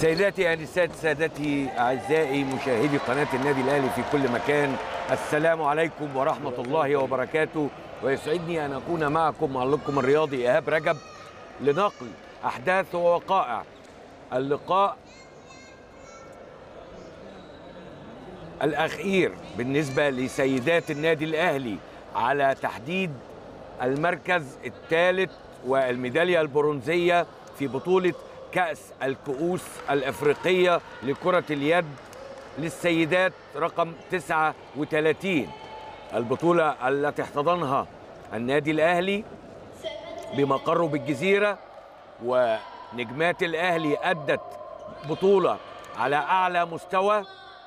سيداتي انسات سادتي اعزائي مشاهدي قناه النادي الاهلي في كل مكان السلام عليكم ورحمه الله وبركاته ويسعدني ان اكون معكم معلقكم الرياضي ايهاب رجب لنقل احداث ووقائع اللقاء الاخير بالنسبه لسيدات النادي الاهلي على تحديد المركز الثالث والميداليه البرونزيه في بطوله كأس الكؤوس الأفريقية لكرة اليد للسيدات رقم 39 البطولة التي احتضنها النادي الأهلي بمقره بالجزيرة ونجمات الأهلي أدت بطولة على أعلى مستوى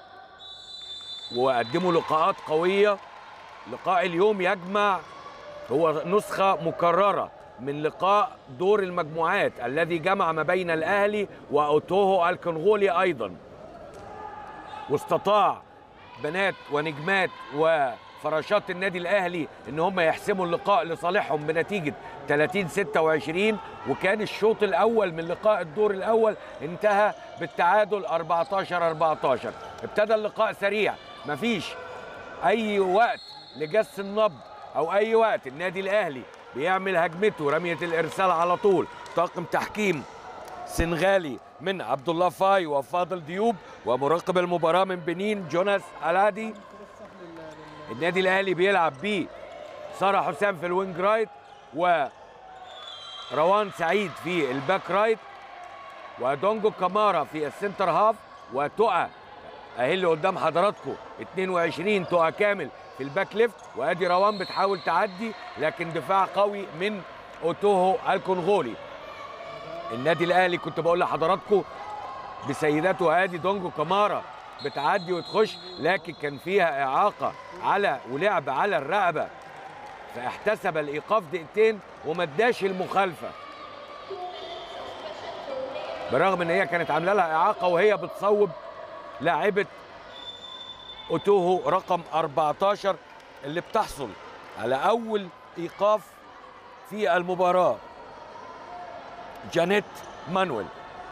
وقدموا لقاءات قوية لقاء اليوم يجمع هو نسخة مكررة من لقاء دور المجموعات الذي جمع ما بين الاهلي واوتوهو الكونغولي ايضا واستطاع بنات ونجمات وفراشات النادي الاهلي ان هم يحسموا اللقاء لصالحهم بنتيجه 30 26 وكان الشوط الاول من لقاء الدور الاول انتهى بالتعادل 14 14 ابتدى اللقاء سريع مفيش اي وقت لجس النبض او اي وقت النادي الاهلي بيعمل هجمته رميه الارسال على طول طاقم تحكيم سنغالي من عبد الله فاي وفاضل ديوب ومراقب المباراه من بنين جوناس الادي النادي الاهلي بيلعب بيه ساره حسام في الوينج رايت وروان سعيد في الباك رايت ودونجو كامارا في السنتر هاف وتقى اهي اللي قدام حضراتكم 22 تقى كامل في الباك ليفت وادي روان بتحاول تعدي لكن دفاع قوي من اوتوهو الكونغولي النادي الاهلي كنت بقول لحضراتكم بسيداته ادي دونجو كامارا بتعدي وتخش لكن كان فيها اعاقه على ولعب على الرقبه فاحتسب الايقاف دقيقتين وما اداش المخالفه برغم ان هي كانت عامله لها اعاقه وهي بتصوب لاعبه اوتوهو رقم 14 اللي بتحصل على اول ايقاف في المباراه جانيت مانويل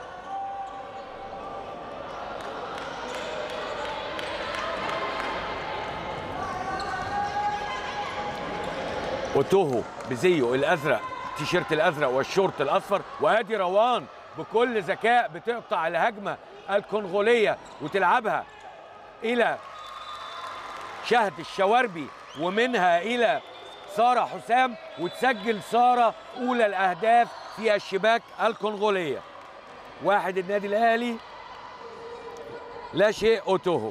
اوتوهو بزيه الازرق التيشيرت الازرق والشورت الاصفر وادي روان بكل ذكاء بتقطع الهجمه الكونغوليه وتلعبها الى شهد الشواربي ومنها الى ساره حسام وتسجل ساره اولى الاهداف في الشباك الكونغوليه واحد النادي الاهلي لا شيء اوتوهو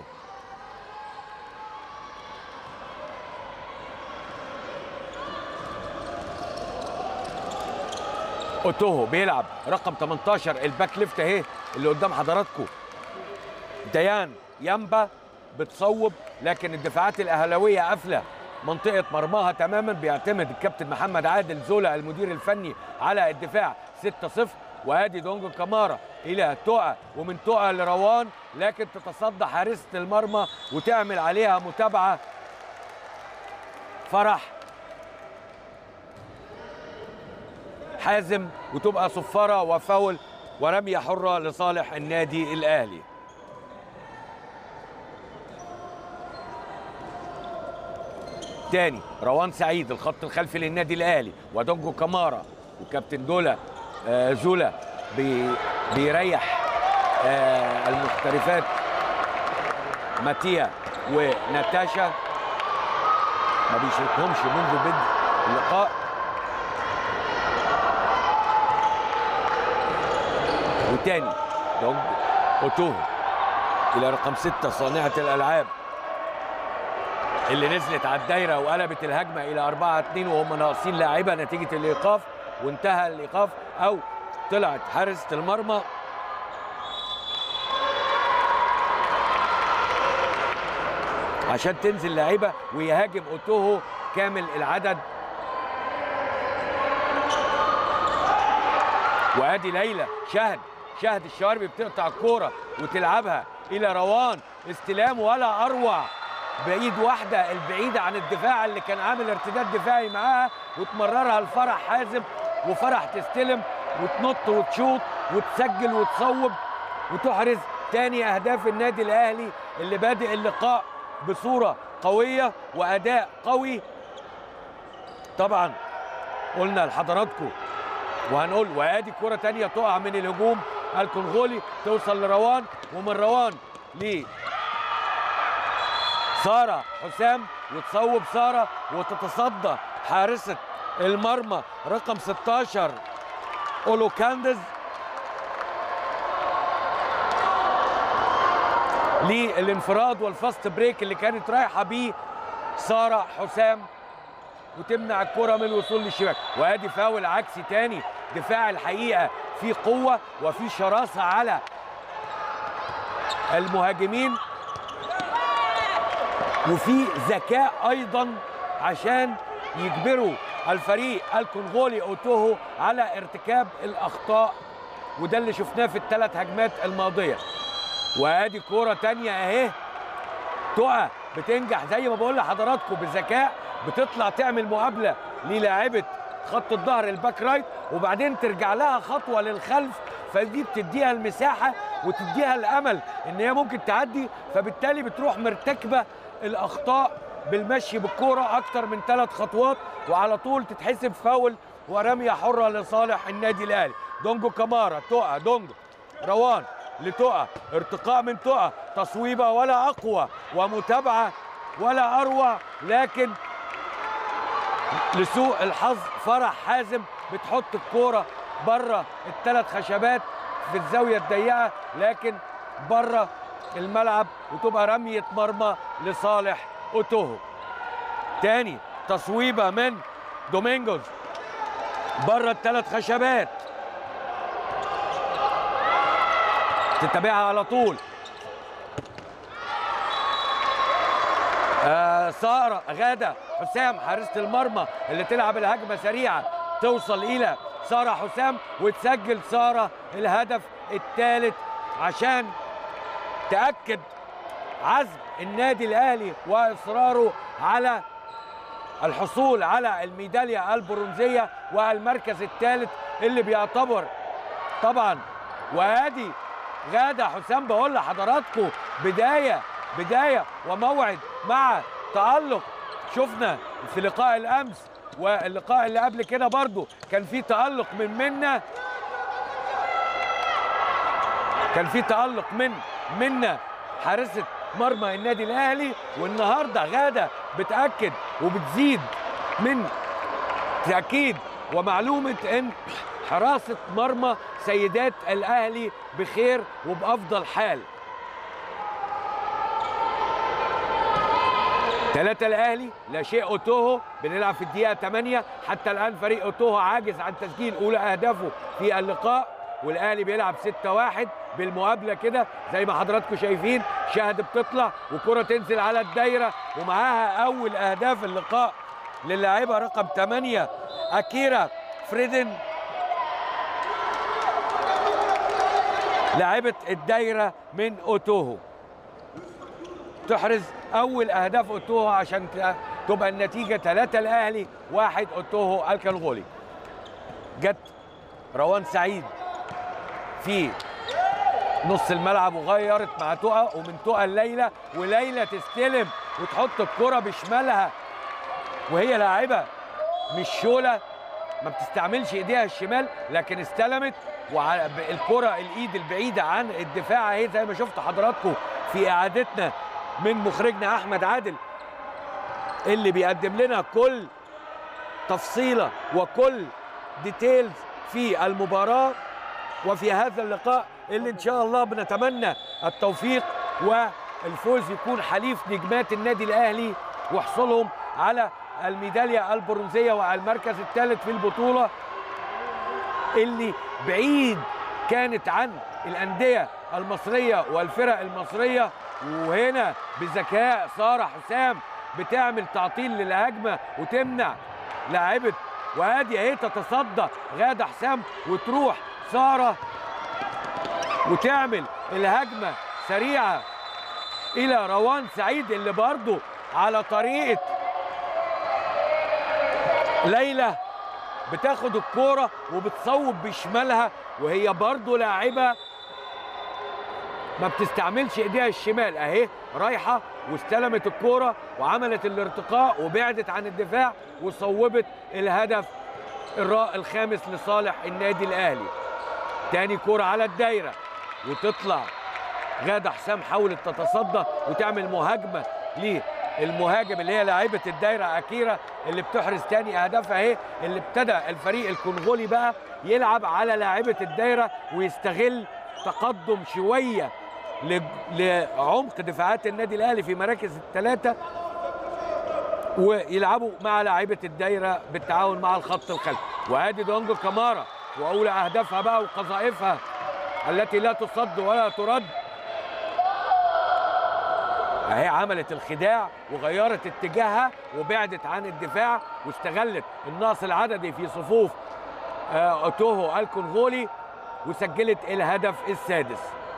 اوتوهو بيلعب رقم 18 الباك ليفت اهي اللي قدام حضراتكم ديان يامبا بتصوب لكن الدفاعات الاهلاويه قافله منطقه مرماها تماما بيعتمد الكابتن محمد عادل زولا المدير الفني على الدفاع 6-0 وادي دونجو كامارا الى تقى ومن تقى لروان لكن تتصدى حارسه المرمى وتعمل عليها متابعه فرح حازم وتبقى صفاره وفاول ورميه حره لصالح النادي الاهلي تاني روان سعيد الخط الخلفي للنادي الاهلي ودونجو كامارا وكابتن دولا آه زولا بي بيريح آه المحترفات ماتيا وناتاشا ما بيشاركهمش منذ بدء اللقاء وتاني دونج اوتوهو الى رقم ستة صانعة الالعاب اللي نزلت على الدايره وقلبت الهجمه الى 4 2 وهم ناقصين لاعيبه نتيجه الايقاف وانتهى الايقاف او طلعت حارسه المرمى عشان تنزل لاعيبه ويهاجم اوتوهو كامل العدد وادي ليلى شهد شهد الشواربي بتقطع الكوره وتلعبها الى روان استلام ولا اروع بايد واحده البعيده عن الدفاع اللي كان عامل ارتداد دفاعي معاها وتمررها لفرح حازم وفرح تستلم وتنط وتشوط وتسجل وتصوب وتحرز تاني اهداف النادي الاهلي اللي بادئ اللقاء بصوره قويه واداء قوي طبعا قلنا لحضراتكم وهنقول وادي كره تانية تقع من الهجوم الكونغولي توصل لروان ومن روان ل ساره حسام وتصوب ساره وتتصدى حارسه المرمى رقم 16 اولو كاندز للانفراد والفاست بريك اللي كانت رايحه بيه ساره حسام وتمنع الكره من الوصول للشباك وادي فاول عكسي تاني دفاع الحقيقه في قوه وفي شراسه على المهاجمين وفي ذكاء ايضا عشان يجبروا الفريق الكونغولي اوتوهو على ارتكاب الاخطاء وده اللي شفناه في الثلاث هجمات الماضيه وادي كوره تانية اهي تقع بتنجح زي ما بقول لحضراتكم بذكاء بتطلع تعمل مقابله للاعيبه خط الظهر الباك رايت وبعدين ترجع لها خطوه للخلف فدي بتديها المساحه وتديها الامل ان هي ممكن تعدي فبالتالي بتروح مرتكبه الاخطاء بالمشي بالكوره اكتر من ثلاث خطوات وعلى طول تتحسب فاول ورميه حره لصالح النادي الاهلي دونجو كامارا تقع دونجو روان لتقع ارتقاء من تقع تصويبه ولا اقوى ومتابعه ولا اروع لكن لسوء الحظ فرح حازم بتحط الكوره بره الثلاث خشبات في الزاويه الضيقه لكن بره الملعب وتبقى رميه مرمى لصالح اوتوهو تاني تصويبه من دومينجوز بره الثلاث خشبات تتابعها على طول آه ساره غاده حسام حارسه المرمى اللي تلعب الهجمه سريعه توصل الى ساره حسام وتسجل ساره الهدف الثالث عشان تاكد عزم النادي الاهلي واصراره على الحصول على الميداليه البرونزيه والمركز الثالث اللي بيعتبر طبعا وادي غاده حسام بقول لحضراتكم بدايه بدايه وموعد مع تالق شفنا في لقاء الامس واللقاء اللي قبل كده برضو كان في تالق من منا كان في تالق من منا حارسه مرمى النادي الاهلي والنهارده غاده بتاكد وبتزيد من تاكيد ومعلومه ان حراسه مرمى سيدات الاهلي بخير وبافضل حال ثلاثة الأهلي لا شيء أوتوهو بنلعب في الدقيقة 8 حتى الآن فريق أوتوهو عاجز عن تسجيل أولى أهدافه في اللقاء والأهلي بيلعب 6-1 بالمقابلة كده زي ما حضراتكم شايفين شهد بتطلع وكرة تنزل على الدايرة ومعاها أول أهداف اللقاء للاعبة رقم 8 أكيرا فريدن لاعبة الدايرة من أوتوهو تحرز اول اهداف اوتوهو عشان تبقى النتيجه 3 الاهلي واحد اوتوهو الكنغولي جت روان سعيد في نص الملعب وغيرت مع تقى ومن تقى ليلى وليلى تستلم وتحط الكره بشمالها وهي لاعبه مش شوله ما بتستعملش ايديها الشمال لكن استلمت والكره الايد البعيده عن الدفاع اهي زي ما شفت حضراتكم في اعادتنا من مخرجنا احمد عادل اللي بيقدم لنا كل تفصيله وكل ديتيلز في المباراه وفي هذا اللقاء اللي ان شاء الله بنتمنى التوفيق والفوز يكون حليف نجمات النادي الاهلي وحصولهم على الميداليه البرونزيه وعلى المركز الثالث في البطوله اللي بعيد كانت عن الانديه المصريه والفرق المصريه وهنا بذكاء ساره حسام بتعمل تعطيل للهجمه وتمنع لاعبه وادي اهي تتصدى غاده حسام وتروح ساره وتعمل الهجمه سريعه الى روان سعيد اللي برضه على طريقه ليلى بتاخد الكوره وبتصوب بشمالها وهي برضه لاعبه ما بتستعملش ايديها الشمال اهي رايحه واستلمت الكوره وعملت الارتقاء وبعدت عن الدفاع وصوبت الهدف الرا- الخامس لصالح النادي الاهلي تاني كوره على الدايره وتطلع غاده حسام حاولت تتصدى وتعمل مهاجمه للمهاجم اللي هي لاعبه الدايره اكيرا اللي بتحرز تاني اهدافها اهي اللي ابتدى الفريق الكونغولي بقى يلعب على لاعبه الدايره ويستغل تقدم شويه ل- لعمق دفاعات النادي الاهلي في مراكز الثلاثه ويلعبوا مع لاعيبه الدايره بالتعاون مع الخط الخلفي وادي دونجو كامارا واولى اهدافها بقى وقذائفها التي لا تصد ولا ترد اهي عملت الخداع وغيرت اتجاهها وبعدت عن الدفاع واستغلت النقص العددي في صفوف آه، اوتوهو الكونغولي وسجلت الهدف السادس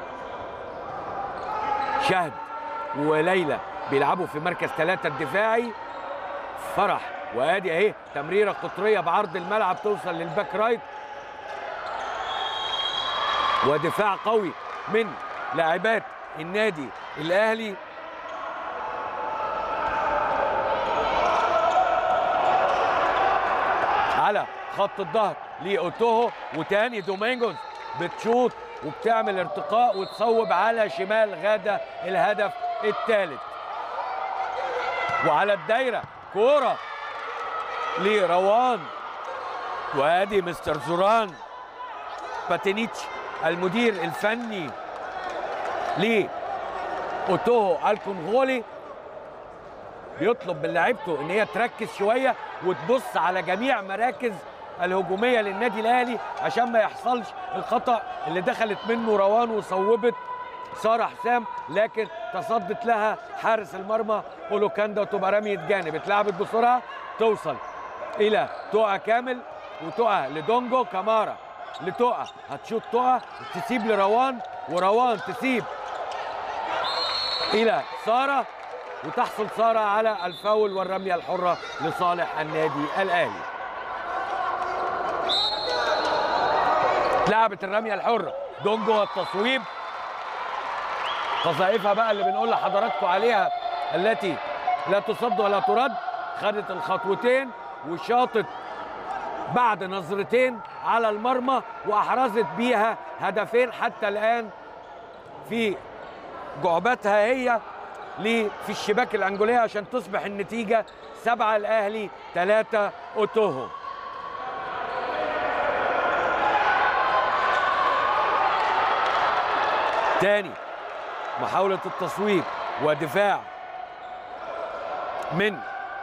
شهد وليلى بيلعبوا في مركز ثلاثة الدفاعي فرح وادي اهي تمريره قطريه بعرض الملعب توصل للباك رايت ودفاع قوي من لاعبات النادي الاهلي على خط الظهر لاوتوهو وتاني دومينجوز بتشوط وبتعمل ارتقاء وتصوب على شمال غاده الهدف الثالث وعلى الدايره كوره لروان وادي مستر زوران باتينيتش المدير الفني لاوتوهو الكونغولي بيطلب من لعيبته ان هي تركز شويه وتبص على جميع مراكز الهجوميه للنادي الاهلي عشان ما يحصلش الخطا اللي دخلت منه روان وصوبت ساره حسام لكن تصدت لها حارس المرمى اولوكاندا وتبقى رميه جانب اتلعبت بسرعه توصل الى تقع كامل وتقع لدونجو كامارا لتقع هتشوط تقع تسيب لروان وروان تسيب الى ساره وتحصل ساره على الفاول والرميه الحره لصالح النادي الاهلي لعبت الرميه الحره دونجو التصويب قذائفها بقى اللي بنقول لحضراتكم عليها التي لا تصد ولا ترد خدت الخطوتين وشاطت بعد نظرتين على المرمى واحرزت بيها هدفين حتى الان في جعبتها هي لي في الشباك الانجوليه عشان تصبح النتيجه سبعه الاهلي ثلاثه اوتوهو تاني محاولة التصويب ودفاع من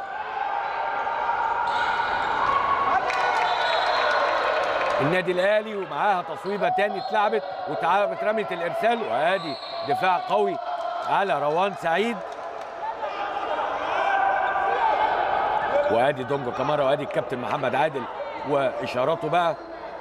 النادي الاهلي ومعاها تصويبه تاني اتلعبت واتعملت رميه الارسال وادي دفاع قوي على روان سعيد وادي دونجو كامارا وادي الكابتن محمد عادل واشاراته بقى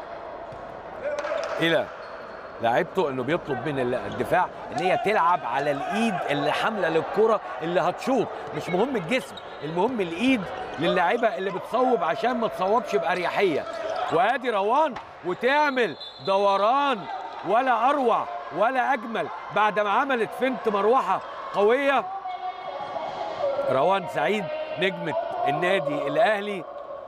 الى لاعيبته انه بيطلب من الدفاع ان هي تلعب على الايد اللي حامله للكره اللي هتشوط مش مهم الجسم المهم الايد للاعيبه اللي بتصوب عشان ما تصوبش باريحيه وادي روان وتعمل دوران ولا اروع ولا اجمل بعد ما عملت فنت مروحه قويه روان سعيد نجمه النادي الاهلي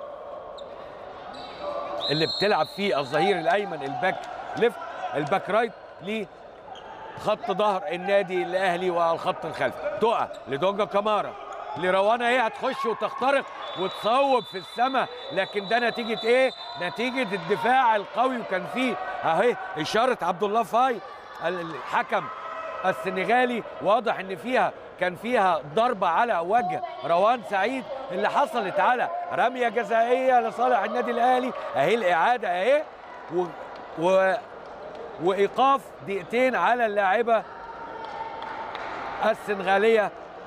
اللي بتلعب فيه الظهير الايمن الباك ليفت الباك رايت لخط ظهر النادي الاهلي والخط الخلفي تقع لدونجا كامارا لروانا ايه هتخش وتخترق وتصوب في السماء لكن ده نتيجه ايه نتيجه الدفاع القوي وكان فيه اهي اشاره عبد الله فاي الحكم السنغالي واضح ان فيها كان فيها ضربه على وجه روان سعيد اللي حصلت على رميه جزائيه لصالح النادي الاهلي اهي الاعاده اهي و... و... وايقاف دقيقتين على اللاعبه السنغاليه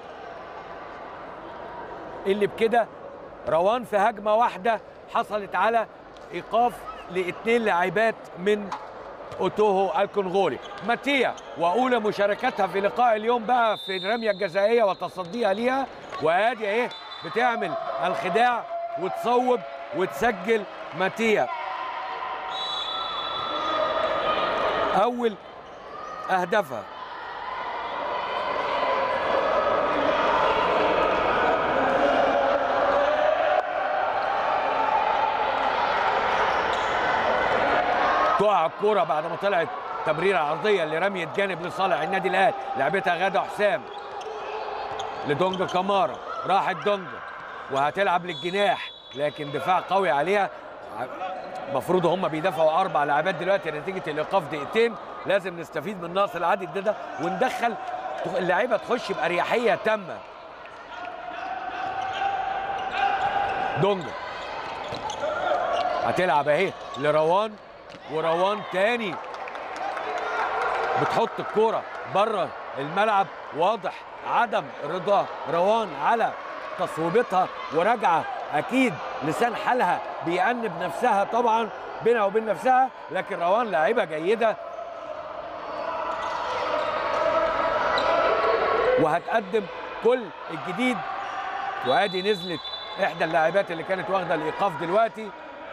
اللي بكده روان في هجمه واحده حصلت على ايقاف لاثنين لاعبات من اوتوهو الكونغولي ماتيا واولى مشاركتها في لقاء اليوم بقى في الرميه الجزائيه وتصديها ليها وادي اهي بتعمل الخداع وتصوب وتسجل ماتيا اول اهدافها ترجع الكوره بعد ما طلعت تمريره عرضيه لرميه جانب لصالح النادي الاهلي لعبتها غاده حسام لدونجا كامارا راحت دونجا وهتلعب للجناح لكن دفاع قوي عليها المفروض هم بيدافعوا اربع لاعبات دلوقتي نتيجه الايقاف دقيقتين لازم نستفيد من نقص العدد ده, ده وندخل اللعيبه تخش باريحيه تامه دونجا هتلعب اهي لروان وروان تاني بتحط الكوره بره الملعب واضح عدم رضا روان على تصويبتها وراجعه اكيد لسان حالها بيأنب نفسها طبعا بينها وبين نفسها لكن روان لاعبه جيده وهتقدم كل الجديد وادي نزلت احدى اللاعبات اللي كانت واخده الايقاف دلوقتي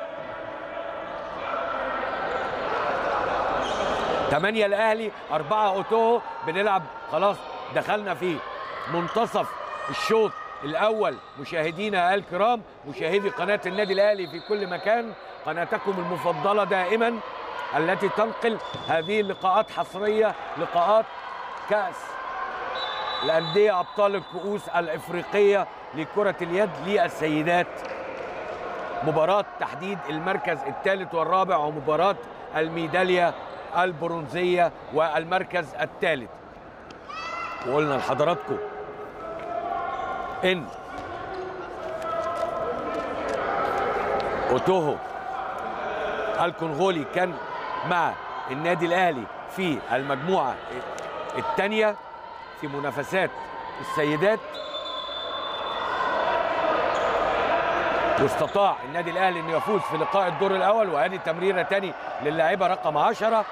ثمانية الأهلي أربعة أوتوهو بنلعب خلاص دخلنا في منتصف الشوط الأول مشاهدينا الكرام مشاهدي قناة النادي الأهلي في كل مكان قناتكم المفضلة دائما التي تنقل هذه اللقاءات حصرية لقاءات كأس الأندية أبطال الكؤوس الإفريقية لكرة اليد للسيدات مباراة تحديد المركز الثالث والرابع ومباراة الميدالية البرونزية والمركز الثالث وقلنا لحضراتكم إن أوتوهو الكونغولي كان مع النادي الأهلي في المجموعة الثانية في منافسات السيدات واستطاع النادي الاهلي انه يفوز في لقاء الدور الاول وادي تمريره تاني للاعيبه رقم 10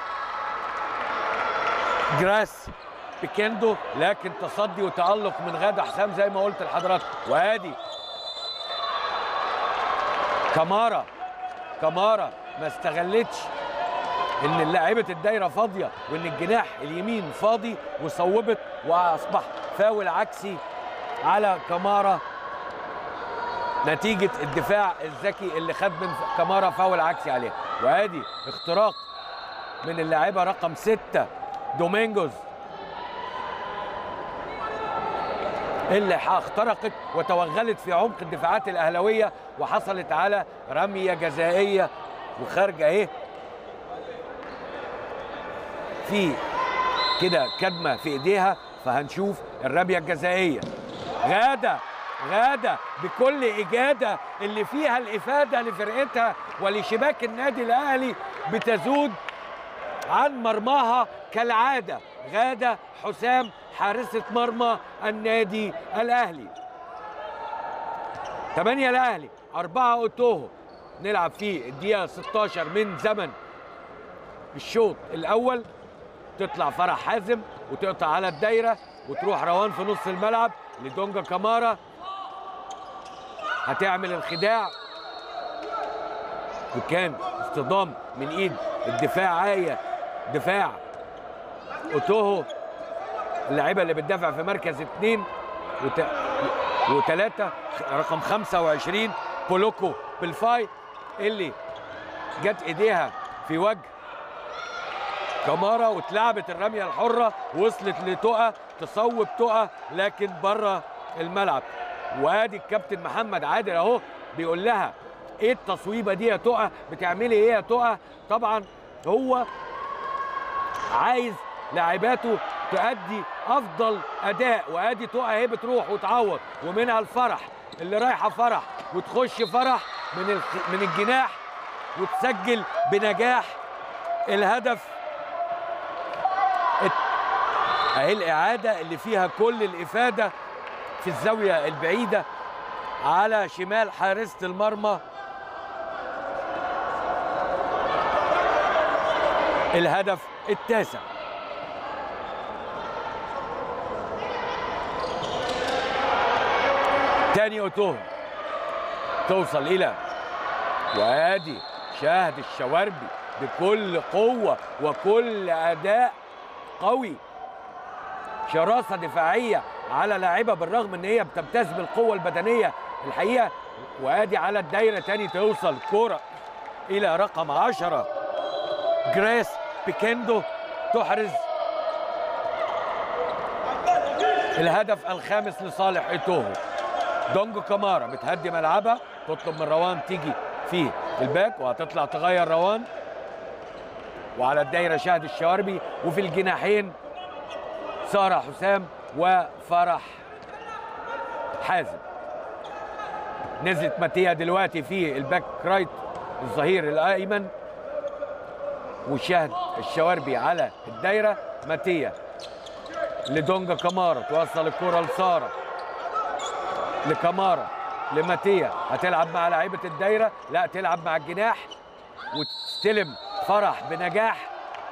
جراس بيكندو لكن تصدي وتالق من غاده حسام زي ما قلت لحضراتكم وادي كمارا كمارا ما استغلتش ان لاعيبه الدايره فاضيه وان الجناح اليمين فاضي وصوبت واصبح فاول عكسي على كمارا نتيجه الدفاع الذكي اللي خد من كمارا فاول عكسي عليه وادي اختراق من اللاعبه رقم ستة دومينجوز اللي اخترقت وتوغلت في عمق الدفاعات الاهلاويه وحصلت على رميه جزائيه وخارجه اهي في كده كدمه في ايديها فهنشوف الرميه الجزائيه غاده غاده بكل اجاده اللي فيها الافاده لفرقتها ولشباك النادي الاهلي بتزود عن مرماها كالعاده غاده حسام حارسه مرمى النادي الاهلي 8 الاهلي 4 اوتوهو نلعب في الدقيقه 16 من زمن الشوط الاول تطلع فرح حازم وتقطع على الدايره وتروح روان في نص الملعب لدونجا كامارا هتعمل الخداع وكان اصطدام من ايد الدفاعيه دفاع اوتوهو اللاعيبه اللي بتدافع في مركز اثنين وت... وثلاثه رقم 25 بولوكو بالفاي اللي جت ايديها في وجه كمارا واتلعبت الرميه الحره وصلت لتقى تصوب تقى لكن بره الملعب وادي الكابتن محمد عادل اهو بيقول لها ايه التصويبه دي يا تقى بتعملي ايه يا تقى طبعا هو عايز لاعباته تؤدي افضل اداء وادي تقى اهي بتروح وتعوض ومنها الفرح اللي رايحه فرح وتخش فرح من الخ... من الجناح وتسجل بنجاح الهدف اهي الاعاده اللي فيها كل الافاده في الزاويه البعيده على شمال حارسه المرمى الهدف التاسع تاني اوتوهم توصل الى وادي شاهد الشواربي بكل قوه وكل اداء قوي شراسه دفاعيه على لاعبه بالرغم ان هي بتمتاز بالقوه البدنيه الحقيقه وادي على الدايره تاني توصل كوره الى رقم 10 جريس بيكندو تحرز الهدف الخامس لصالح ايتوهو دونجو كامارا بتهدي ملعبها تطلب من روان تيجي في الباك وهتطلع تغير روان وعلى الدايره شاهد الشواربي وفي الجناحين ساره حسام وفرح حازم نزلت ماتيا دلوقتي في الباك رايت الظهير الايمن وشاهد الشواربي على الدايره ماتيا لدونجا كامارا توصل الكره لساره لكامارا لماتيا هتلعب مع لعيبه الدايره لا تلعب مع الجناح وتستلم فرح بنجاح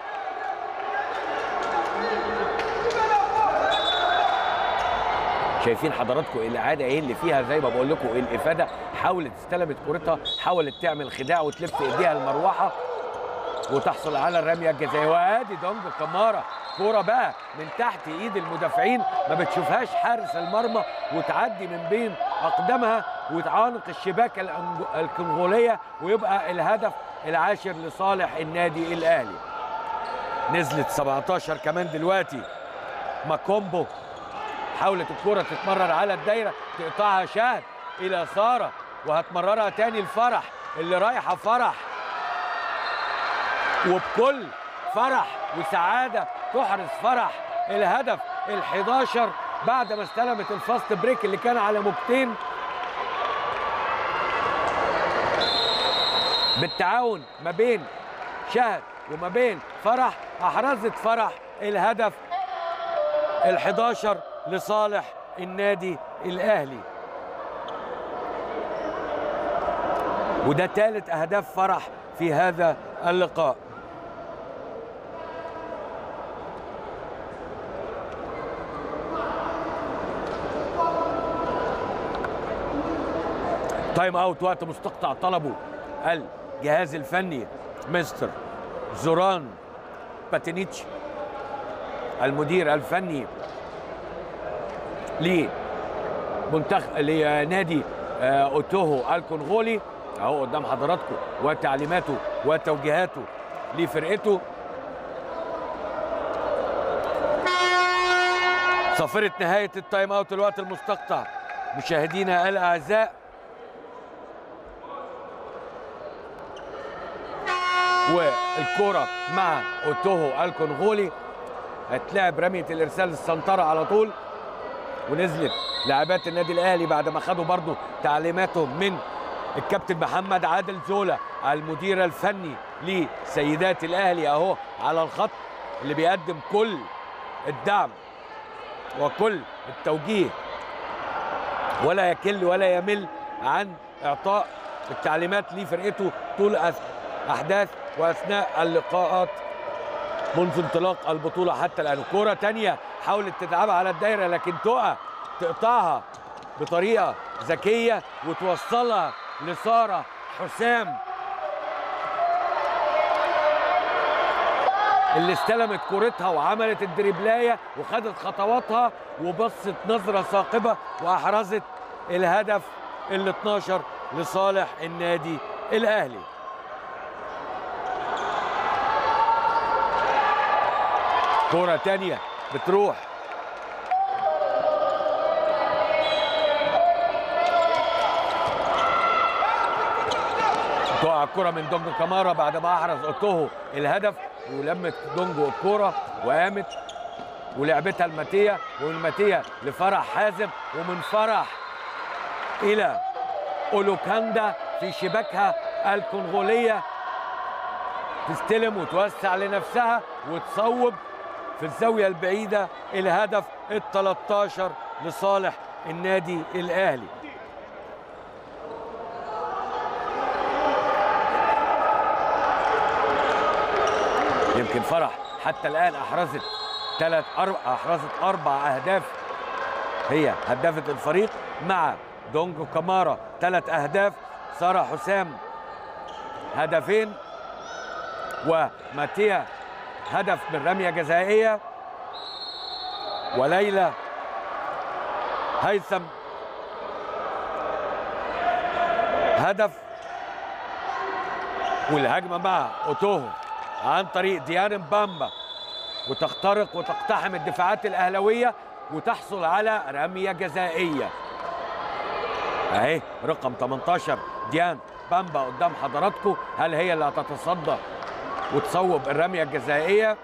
شايفين حضراتكم الاعاده ايه اللي فيها زي ما بقول لكم الافاده حاولت استلمت كورتها حاولت تعمل خداع وتلف ايديها المروحه وتحصل على الرميه الجزائيه وادي دونج كمارا كوره بقى من تحت ايد المدافعين ما بتشوفهاش حارس المرمى وتعدي من بين اقدامها وتعانق الشباك الأنج- الكونغوليه ويبقى الهدف العاشر لصالح النادي الاهلي نزلت 17 كمان دلوقتي ماكومبو حاولت الكرة تتمرر على الدايرة تقطعها شاهد إلى سارة وهتمررها تاني لفرح اللي رايحة فرح وبكل فرح وسعادة تحرز فرح الهدف ال11 بعد ما استلمت الفاست بريك اللي كان على موجتين بالتعاون ما بين شهد وما بين فرح احرزت فرح الهدف ال11 لصالح النادي الاهلي وده ثالث اهداف فرح في هذا اللقاء تايم اوت وقت مستقطع طلبه الجهاز الفني مستر زوران باتينيتش المدير الفني لمنتخب لنادي آه، اوتوهو الكونغولي اهو قدام حضراتكم وتعليماته وتوجيهاته لفرقته صفرة نهاية التايم اوت الوقت المستقطع مشاهدينا الاعزاء والكرة مع اوتوهو الكونغولي هتلعب رمية الارسال السنطرة على طول ونزلت لاعبات النادي الاهلي بعد ما خدوا برضو تعليماتهم من الكابتن محمد عادل زولا المدير الفني لسيدات الاهلي اهو على الخط اللي بيقدم كل الدعم وكل التوجيه ولا يكل ولا يمل عن اعطاء التعليمات لفرقته طول أث- احداث واثناء اللقاءات منذ انطلاق البطولة حتى الآن كرة تانية حاولت تلعبها على الدايرة لكن تقع تقطعها بطريقة ذكية وتوصلها لسارة حسام اللي استلمت كورتها وعملت الدريبلاية وخدت خطواتها وبصت نظرة ثاقبة وأحرزت الهدف ال 12 لصالح النادي الأهلي كرة تانية بتروح تقع الكرة من دونجو كامارا بعد ما أحرز أوتوهو الهدف ولمت دونجو الكرة وقامت ولعبتها الماتية والماتية لفرح حازم ومن فرح إلى أولوكاندا في شباكها الكونغولية تستلم وتوسع لنفسها وتصوب في الزاوية البعيدة الهدف ال 13 لصالح النادي الأهلي يمكن فرح حتى الآن أحرزت ثلاث أربع أحرزت أربع أهداف هي هدافة الفريق مع دونجو كامارا ثلاث أهداف سارة حسام هدفين وماتيا هدف من رمية جزائية وليلى هيثم هدف والهجمة مع أوتوهو عن طريق ديان بامبا وتخترق وتقتحم الدفاعات الاهلاويه وتحصل على رميه جزائيه اهي رقم 18 ديان بامبا قدام حضراتكم هل هي اللي هتتصدى وتصوب الرميه الجزائيه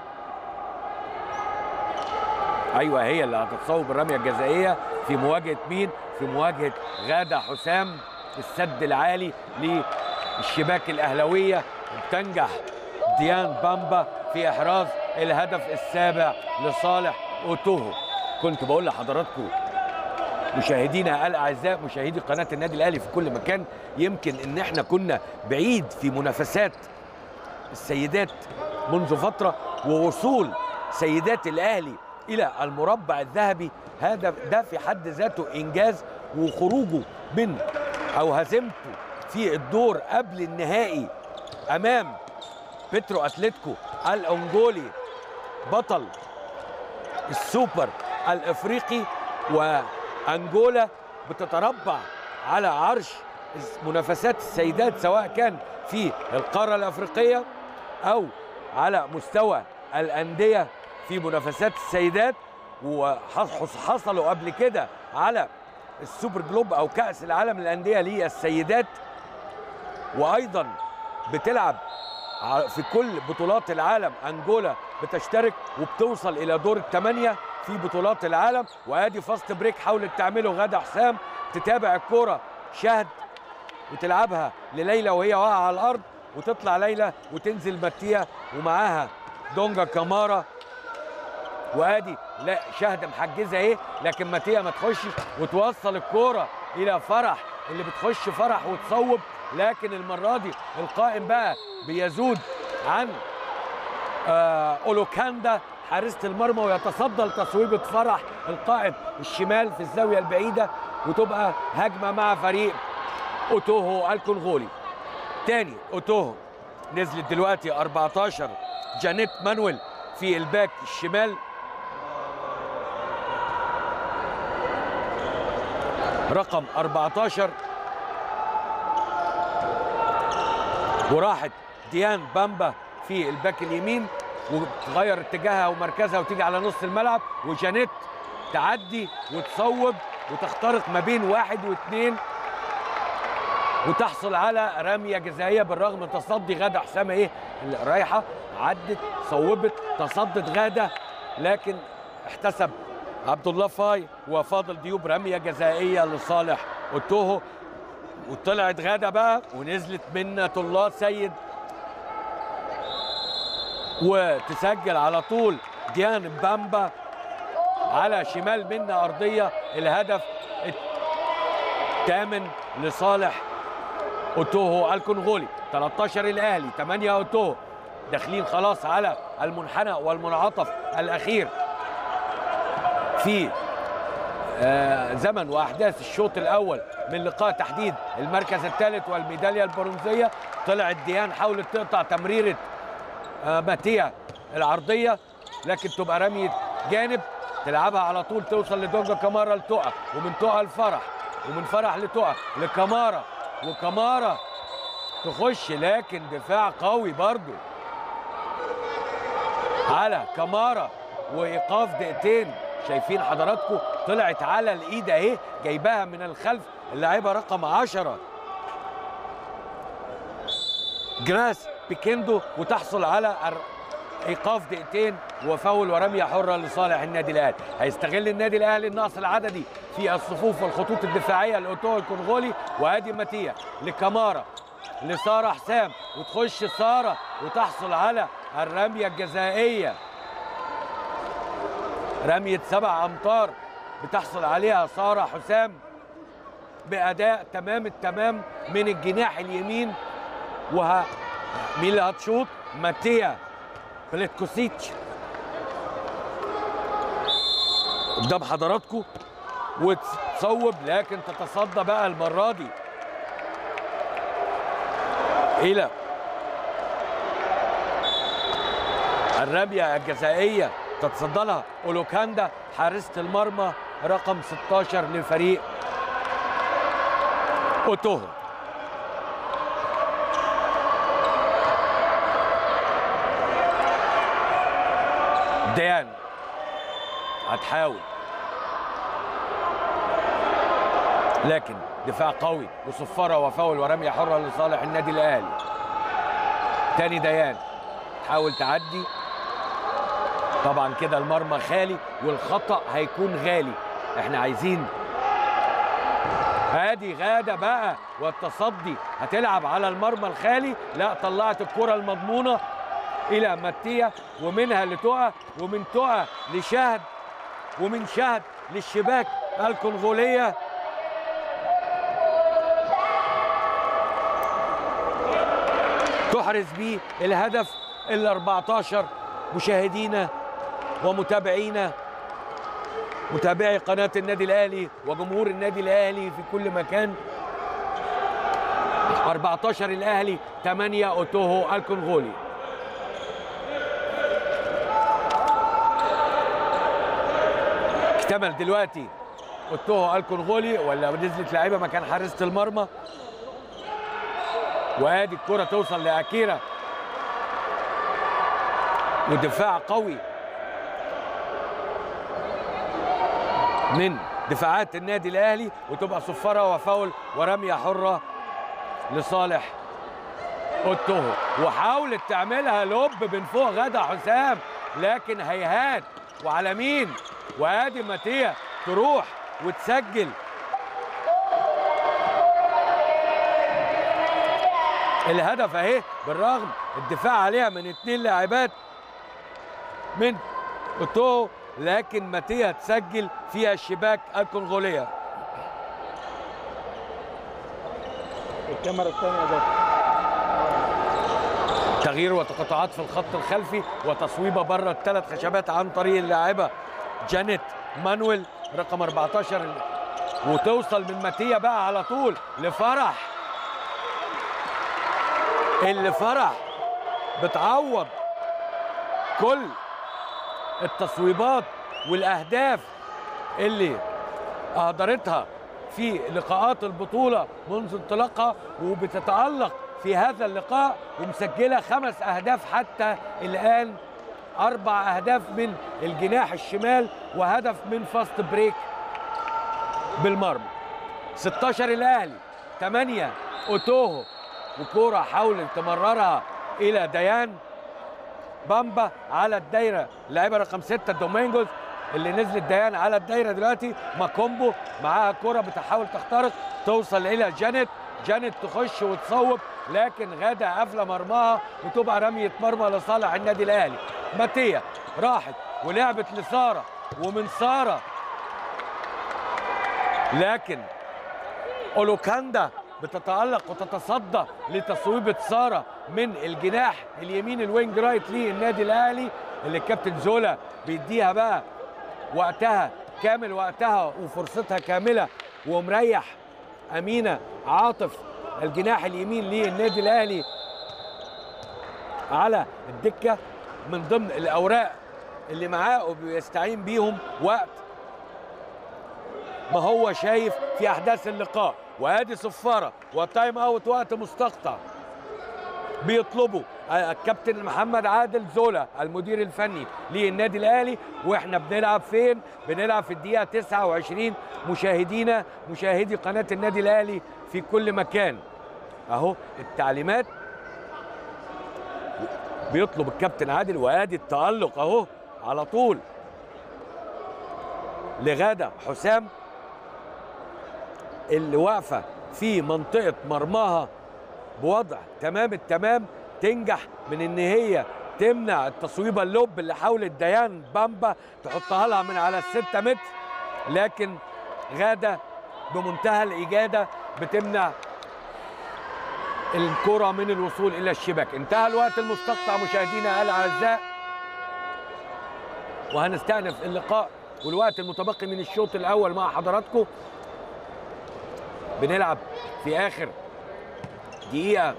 ايوه هي اللي هتتصوب الرميه الجزائيه في مواجهه مين في مواجهه غاده حسام السد العالي للشباك الاهلاويه وبتنجح ديان بامبا في احراز الهدف السابع لصالح اوتوهو كنت بقول لحضراتكم مشاهدينا الاعزاء مشاهدي قناه النادي الاهلي في كل مكان يمكن ان احنا كنا بعيد في منافسات السيدات منذ فتره ووصول سيدات الاهلي الى المربع الذهبي هذا ده في حد ذاته انجاز وخروجه من او هزيمته في الدور قبل النهائي امام بيترو اتلتيكو الانجولي بطل السوبر الافريقي وانجولا بتتربع على عرش منافسات السيدات سواء كان في القاره الافريقيه او على مستوى الانديه في منافسات السيدات وحصلوا قبل كده على السوبر جلوب او كاس العالم للانديه للسيدات وايضا بتلعب في كل بطولات العالم انجولا بتشترك وبتوصل الى دور الثمانيه في بطولات العالم وادي فاست بريك حاولت تعمله غاده حسام تتابع الكوره شهد وتلعبها لليلى وهي واقعه على الارض وتطلع ليلى وتنزل ماتيا ومعاها دونجا كامارا وادي لا شهد محجزه ايه لكن ماتيا ما تخشش وتوصل الكوره الى فرح اللي بتخش فرح وتصوب لكن المره دي القائم بقى بيزود عن آه اولوكاندا حارسه المرمى ويتصدى لتصويبه فرح القائم الشمال في الزاويه البعيده وتبقى هجمه مع فريق اوتوهو الكونغولي تاني اوتوهو نزلت دلوقتي 14 جانيت مانويل في الباك الشمال رقم 14 وراحت ديان بامبا في الباك اليمين وتغير اتجاهها ومركزها وتيجي على نص الملعب وجانيت تعدي وتصوب وتخترق ما بين واحد واثنين وتحصل على رميه جزائيه بالرغم من تصدي غاده حسام ايه اللي رايحه عدت صوبت تصدت غاده لكن احتسب عبد الله فاي وفاضل ديوب رميه جزائيه لصالح اوتوهو وطلعت غاده بقى ونزلت منة الله سيد وتسجل على طول ديان بامبا على شمال منا ارضيه الهدف الثامن لصالح اوتوهو الكونغولي 13 الاهلي 8 اوتوهو داخلين خلاص على المنحنى والمنعطف الاخير في آه زمن واحداث الشوط الاول من لقاء تحديد المركز الثالث والميداليه البرونزيه طلعت ديان حاولت تقطع تمريره آه ماتيا العرضيه لكن تبقى رميه جانب تلعبها على طول توصل لدونجا كامارا لتقع ومن تقع لفرح ومن فرح لتقع لكامارا وكامارا تخش لكن دفاع قوي برضو على كامارا وايقاف دقيقتين شايفين حضراتكم طلعت على الايد اهي جايباها من الخلف اللاعبه رقم 10 جراس بيكيندو وتحصل على ايقاف دقيقتين وفاول ورميه حره لصالح النادي الاهلي هيستغل النادي الاهلي النقص العددي في الصفوف والخطوط الدفاعيه لاوتو الكونغولي وادي ماتيا لكامارا لساره حسام وتخش ساره وتحصل على الرميه الجزائيه رميه سبع امتار بتحصل عليها ساره حسام باداء تمام التمام من الجناح اليمين وه مين اللي هتشوط ماتيا بليتكوسيتش قدام حضراتكم وتصوب لكن تتصدى بقى المره دي الى الرميه الجزائيه تتصدى لها اولوكاندا حارسه المرمى رقم 16 لفريق اوتوهو ديان هتحاول لكن دفاع قوي وصفاره وفاول ورميه حره لصالح النادي الاهلي تاني ديان تحاول تعدي طبعا كده المرمى خالي والخطا هيكون غالي احنا عايزين هادي غاده بقى والتصدي هتلعب على المرمى الخالي لا طلعت الكره المضمونه الى ماتيا ومنها لتقى ومن تقى لشهد ومن شهد للشباك الكونغوليه تحرز بيه الهدف ال 14 مشاهدينا ومتابعينا متابعي قناة النادي الأهلي وجمهور النادي الأهلي في كل مكان 14 الأهلي 8 أوتوهو الكونغولي اكتمل دلوقتي أوتوهو الكونغولي ولا نزلت لعيبة مكان حارسة المرمى وادي الكرة توصل لأكيرا ودفاع قوي من دفاعات النادي الاهلي وتبقى صفاره وفاول ورميه حره لصالح اوتوهو وحاولت تعملها لوب من فوق غدا حسام لكن هيهات وعلى مين وادي ماتيا تروح وتسجل الهدف اهي بالرغم الدفاع عليها من اتنين لاعبات من اوتوهو لكن ماتيا تسجل فيها الشباك الكونغوليه الكاميرا الثانية ده تغيير وتقاطعات في الخط الخلفي وتصويبه بره الثلاث خشبات عن طريق اللاعبه جانيت مانويل رقم 14 وتوصل من ماتيا بقى على طول لفرح اللي فرح بتعوض كل التصويبات والاهداف اللي اهدرتها في لقاءات البطوله منذ انطلاقها وبتتالق في هذا اللقاء ومسجله خمس اهداف حتى الان اربع اهداف من الجناح الشمال وهدف من فاست بريك بالمرمى 16 الاهلي 8 اوتوهو وكوره حاولت تمررها الى ديان بامبا على الدايره اللاعبه رقم 6 دومينجوز اللي نزلت ديان على الدايره دلوقتي ماكومبو معاها كرة بتحاول تخترق توصل الى جانيت جانيت تخش وتصوب لكن غاده قافله مرماها وتبقى رميه مرمى لصالح النادي الاهلي ماتيا راحت ولعبت لساره ومن ساره لكن اولوكاندا بتتألق وتتصدى لتصويبة سارة من الجناح اليمين الوينج رايت للنادي الأهلي اللي الكابتن زولا بيديها بقى وقتها كامل وقتها وفرصتها كاملة ومريح أمينة عاطف الجناح اليمين للنادي الأهلي على الدكة من ضمن الأوراق اللي معاه وبيستعين بيهم وقت ما هو شايف في احداث اللقاء وادي صفاره وتايم اوت وقت مستقطع بيطلبوا الكابتن محمد عادل زولا المدير الفني للنادي الاهلي واحنا بنلعب فين بنلعب في الدقيقه 29 مشاهدينا مشاهدي قناه النادي الاهلي في كل مكان اهو التعليمات بيطلب الكابتن عادل وادي التالق اهو على طول لغاده حسام اللي واقفه في منطقه مرماها بوضع تمام التمام تنجح من ان هي تمنع التصويبه اللوب اللي حاولت ديان بامبا تحطها لها من على الستة متر لكن غاده بمنتهى الاجاده بتمنع الكره من الوصول الى الشباك انتهى الوقت المستقطع مشاهدينا الاعزاء وهنستأنف اللقاء والوقت المتبقي من الشوط الاول مع حضراتكم بنلعب في اخر دقيقه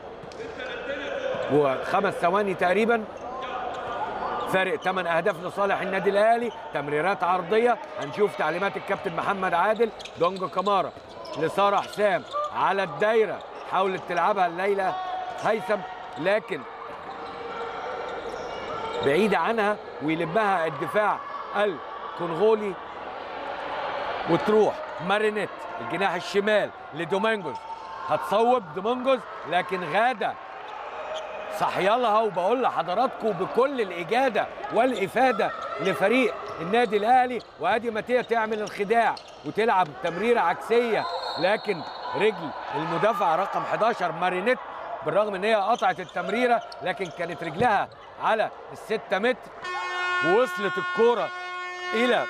وخمس ثواني تقريبا فارق 8 اهداف لصالح النادي الاهلي تمريرات عرضيه هنشوف تعليمات الكابتن محمد عادل دونجو كمارا لساره حسام على الدايره حاولت تلعبها الليله هيثم لكن بعيده عنها ويلمها الدفاع الكونغولي وتروح مارينيت الجناح الشمال لدومينجوز هتصوب دومينجوز لكن غاده صحيالها وبقول لحضراتكم بكل الاجاده والافاده لفريق النادي الاهلي وادي ماتيا تعمل الخداع وتلعب تمريره عكسيه لكن رجل المدافع رقم 11 مارينيت بالرغم ان هي قطعت التمريره لكن كانت رجلها على الستة متر ووصلت الكوره الى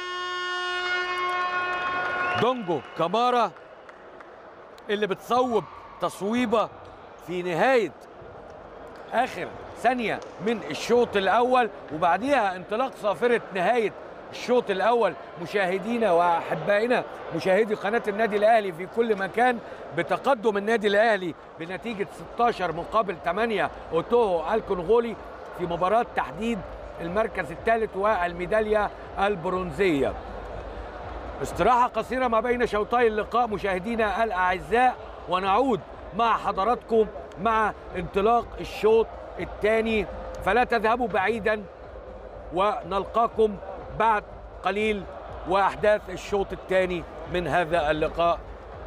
دونجو كامارا اللي بتصوب تصويبه في نهايه اخر ثانيه من الشوط الاول وبعديها انطلاق صافره نهايه الشوط الاول مشاهدينا واحبائنا مشاهدي قناه النادي الاهلي في كل مكان بتقدم النادي الاهلي بنتيجه 16 مقابل 8 اوتوهو الكونغولي في مباراه تحديد المركز الثالث والميداليه البرونزيه استراحة قصيرة ما بين شوطي اللقاء مشاهدينا الأعزاء ونعود مع حضراتكم مع انطلاق الشوط الثاني فلا تذهبوا بعيدا ونلقاكم بعد قليل وأحداث الشوط الثاني من هذا اللقاء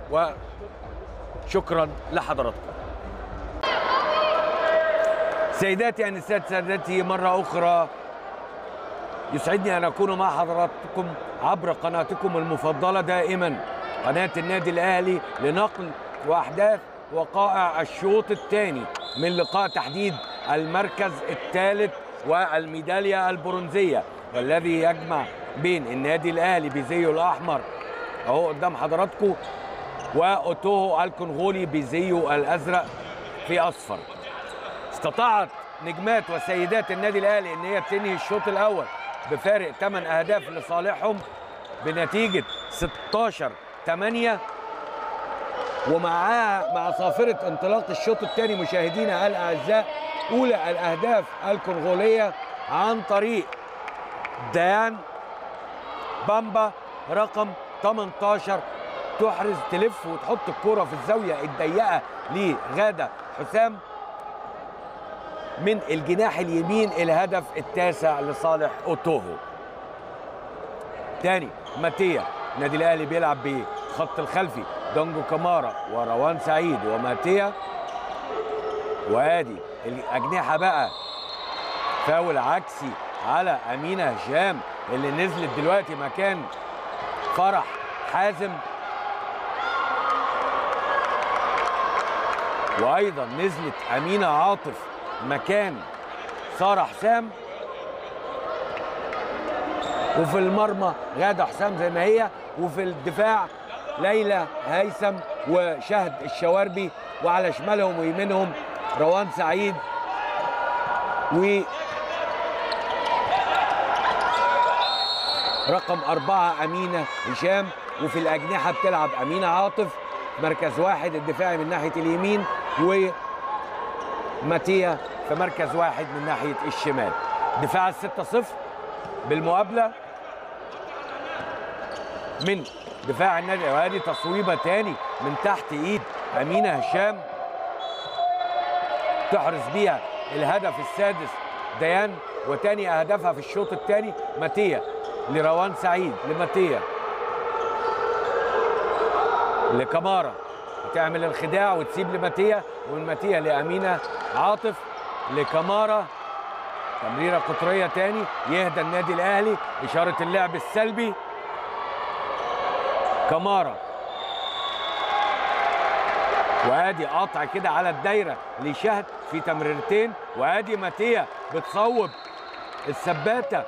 وشكرا لحضراتكم سيداتي أنسات سادتي مرة أخرى يسعدني ان اكون مع حضراتكم عبر قناتكم المفضله دائما قناه النادي الاهلي لنقل واحداث وقائع الشوط الثاني من لقاء تحديد المركز الثالث والميداليه البرونزيه والذي يجمع بين النادي الاهلي بزيه الاحمر اهو قدام حضراتكم واوتوهو الكونغولي بزيه الازرق في اصفر استطاعت نجمات وسيدات النادي الاهلي ان هي تنهي الشوط الاول بفارق 8 اهداف لصالحهم بنتيجه 16 8 ومعها مع صافره انطلاق الشوط الثاني مشاهدينا الاعزاء اولى الاهداف الكونغوليه عن طريق ديان بامبا رقم 18 تحرز تلف وتحط الكرة في الزاوية الضيقة لغادة حسام من الجناح اليمين الهدف التاسع لصالح اوتوهو تاني ماتيا النادي الاهلي بيلعب بخط الخلفي دونجو كامارا وروان سعيد وماتيا وادي الاجنحه بقى فاول عكسي على امينه هشام اللي نزلت دلوقتي مكان فرح حازم وايضا نزلت امينه عاطف مكان ساره حسام وفي المرمى غاده حسام زي ما هي وفي الدفاع ليلى هيثم وشهد الشواربي وعلى شمالهم ويمينهم روان سعيد و رقم أربعة أمينة هشام وفي الأجنحة بتلعب أمينة عاطف مركز واحد الدفاعي من ناحية اليمين وماتيا في مركز واحد من ناحية الشمال دفاع الستة صفر بالمقابلة من دفاع النادي وادي تصويبة تاني من تحت ايد أمينة هشام تحرز بيها الهدف السادس ديان وتاني أهدافها في الشوط الثاني ماتيا لروان سعيد لماتيا لكمارا تعمل الخداع وتسيب لماتيا ومن ماتيا لأمينة عاطف لكمارا تمريرة قطرية تاني يهدى النادي الأهلي إشارة اللعب السلبي كمارا وادي قطع كده على الدايره لشهد في تمريرتين وادي ماتيا بتصوب السباته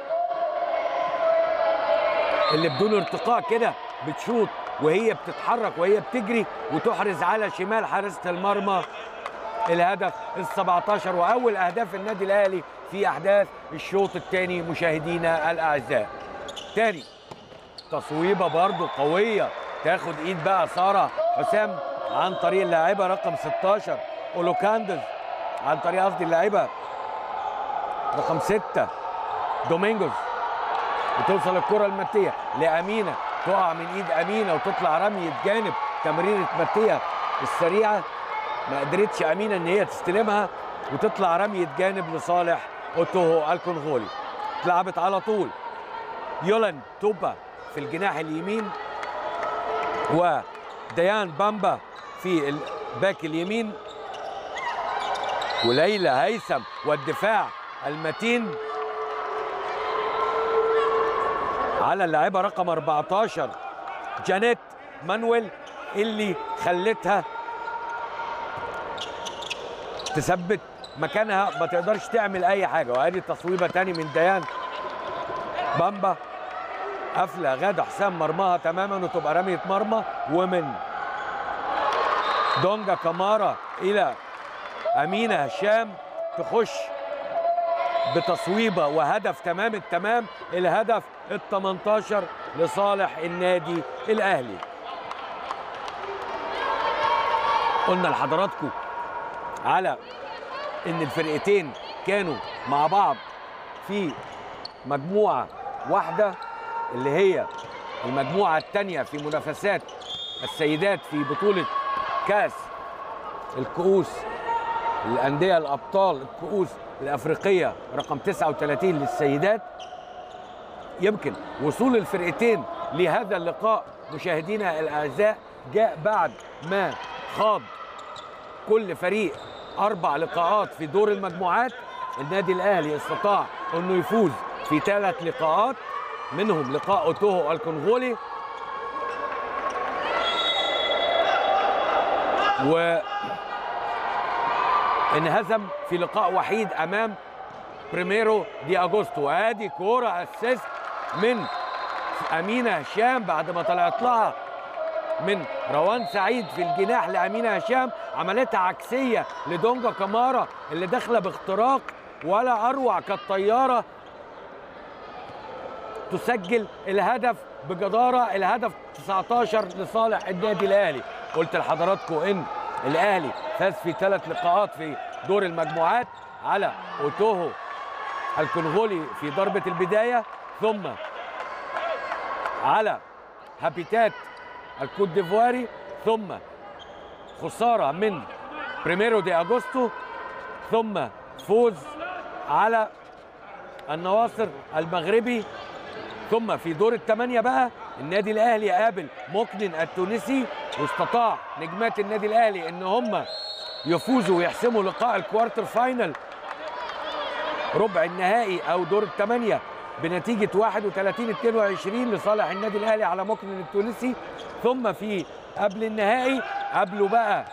اللي بدون ارتقاء كده بتشوط وهي بتتحرك وهي بتجري وتحرز على شمال حارسه المرمى الهدف ال 17 واول اهداف النادي الاهلي في احداث الشوط الثاني مشاهدينا الاعزاء. تاني تصويبه برضو قويه تاخد ايد بقى ساره حسام عن طريق اللاعبه رقم 16 اولوكاندز عن طريق قصدي اللاعبه رقم 6 دومينجوز وتوصل الكره الماتيه لامينه تقع من ايد امينه وتطلع رميه جانب تمريره ماتيه السريعه ما قدرتش امينه ان هي تستلمها وتطلع رميه جانب لصالح اوتوهو الكونغولي اتلعبت على طول يولان توبا في الجناح اليمين وديان بامبا في الباك اليمين وليلى هيثم والدفاع المتين على اللاعبة رقم 14 جانيت مانويل اللي خلتها تثبت مكانها ما تقدرش تعمل اي حاجه وادي تصويبه تاني من ديان بامبا قافله غاده حسام مرماها تماما وتبقى رميه مرمى ومن دونجا كامارا الى امينه هشام تخش بتصويبه وهدف تمام التمام الهدف ال 18 لصالح النادي الاهلي قلنا لحضراتكم على ان الفرقتين كانوا مع بعض في مجموعه واحده اللي هي المجموعه الثانيه في منافسات السيدات في بطوله كاس الكؤوس الانديه الابطال الكؤوس الافريقيه رقم 39 للسيدات يمكن وصول الفرقتين لهذا اللقاء مشاهدينا الاعزاء جاء بعد ما خاض كل فريق اربع لقاءات في دور المجموعات النادي الاهلي استطاع انه يفوز في ثلاث لقاءات منهم لقاء اوتوهو الكونغولي و انهزم في لقاء وحيد امام بريميرو دي اغوستو ادي كوره اسيست من امينه هشام بعد ما طلعت لها من روان سعيد في الجناح لامينه هشام عملتها عكسيه لدونجا كامارا اللي داخله باختراق ولا اروع كالطياره تسجل الهدف بجداره الهدف 19 لصالح النادي الاهلي قلت لحضراتكم ان الاهلي فاز في ثلاث لقاءات في دور المجموعات على اوتوهو الكونغولي في ضربه البدايه ثم على هابيتات الكوت ديفواري ثم خساره من بريميرو دي اغوستو ثم فوز على النواصر المغربي ثم في دور الثمانية بقى النادي الأهلي قابل مقنن التونسي واستطاع نجمات النادي الأهلي إن هم يفوزوا ويحسموا لقاء الكوارتر فاينل ربع النهائي أو دور الثمانية بنتيجة 31 22 لصالح النادي الأهلي على مقنن التونسي ثم في قبل النهائي قابلوا بقى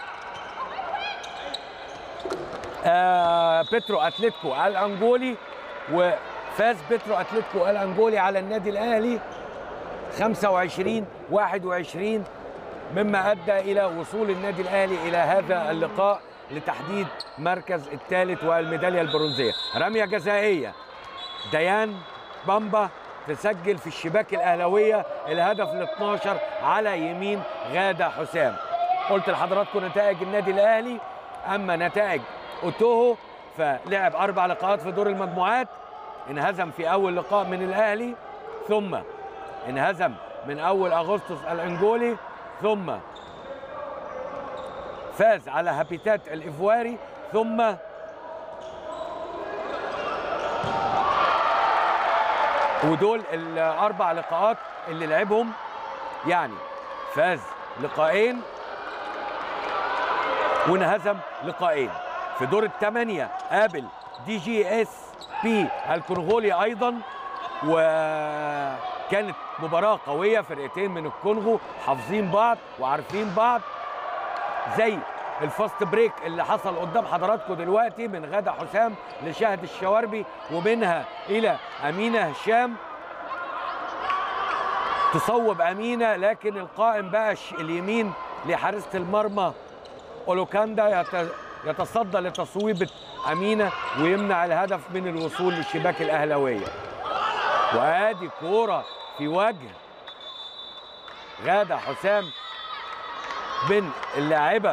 آه بيترو اتلتيكو الانجولي وفاز بيترو اتلتيكو الانجولي على النادي الاهلي 25 21 مما ادى الى وصول النادي الاهلي الى هذا اللقاء لتحديد مركز الثالث والميداليه البرونزيه رميه جزائيه ديان بامبا تسجل في الشباك الاهلاويه الهدف ال 12 على يمين غاده حسام قلت لحضراتكم نتائج النادي الاهلي اما نتائج اوتوهو فلعب اربع لقاءات في دور المجموعات انهزم في اول لقاء من الاهلي ثم انهزم من اول اغسطس الانجولي ثم فاز على هابيتات الايفواري ثم ودول الاربع لقاءات اللي لعبهم يعني فاز لقاءين وانهزم لقاءين في دور الثمانية قابل دي جي اس بي الكونغولي ايضا وكانت مباراة قوية فرقتين من الكونغو حافظين بعض وعارفين بعض زي الفاست بريك اللي حصل قدام حضراتكم دلوقتي من غادة حسام لشهد الشواربي ومنها الى امينه هشام تصوب امينه لكن القائم بقى اليمين لحارسه المرمى اولوكاندا يتصدى لتصويبه امينه ويمنع الهدف من الوصول للشباك الاهلاويه وادي كوره في وجه غاده حسام بين اللاعبه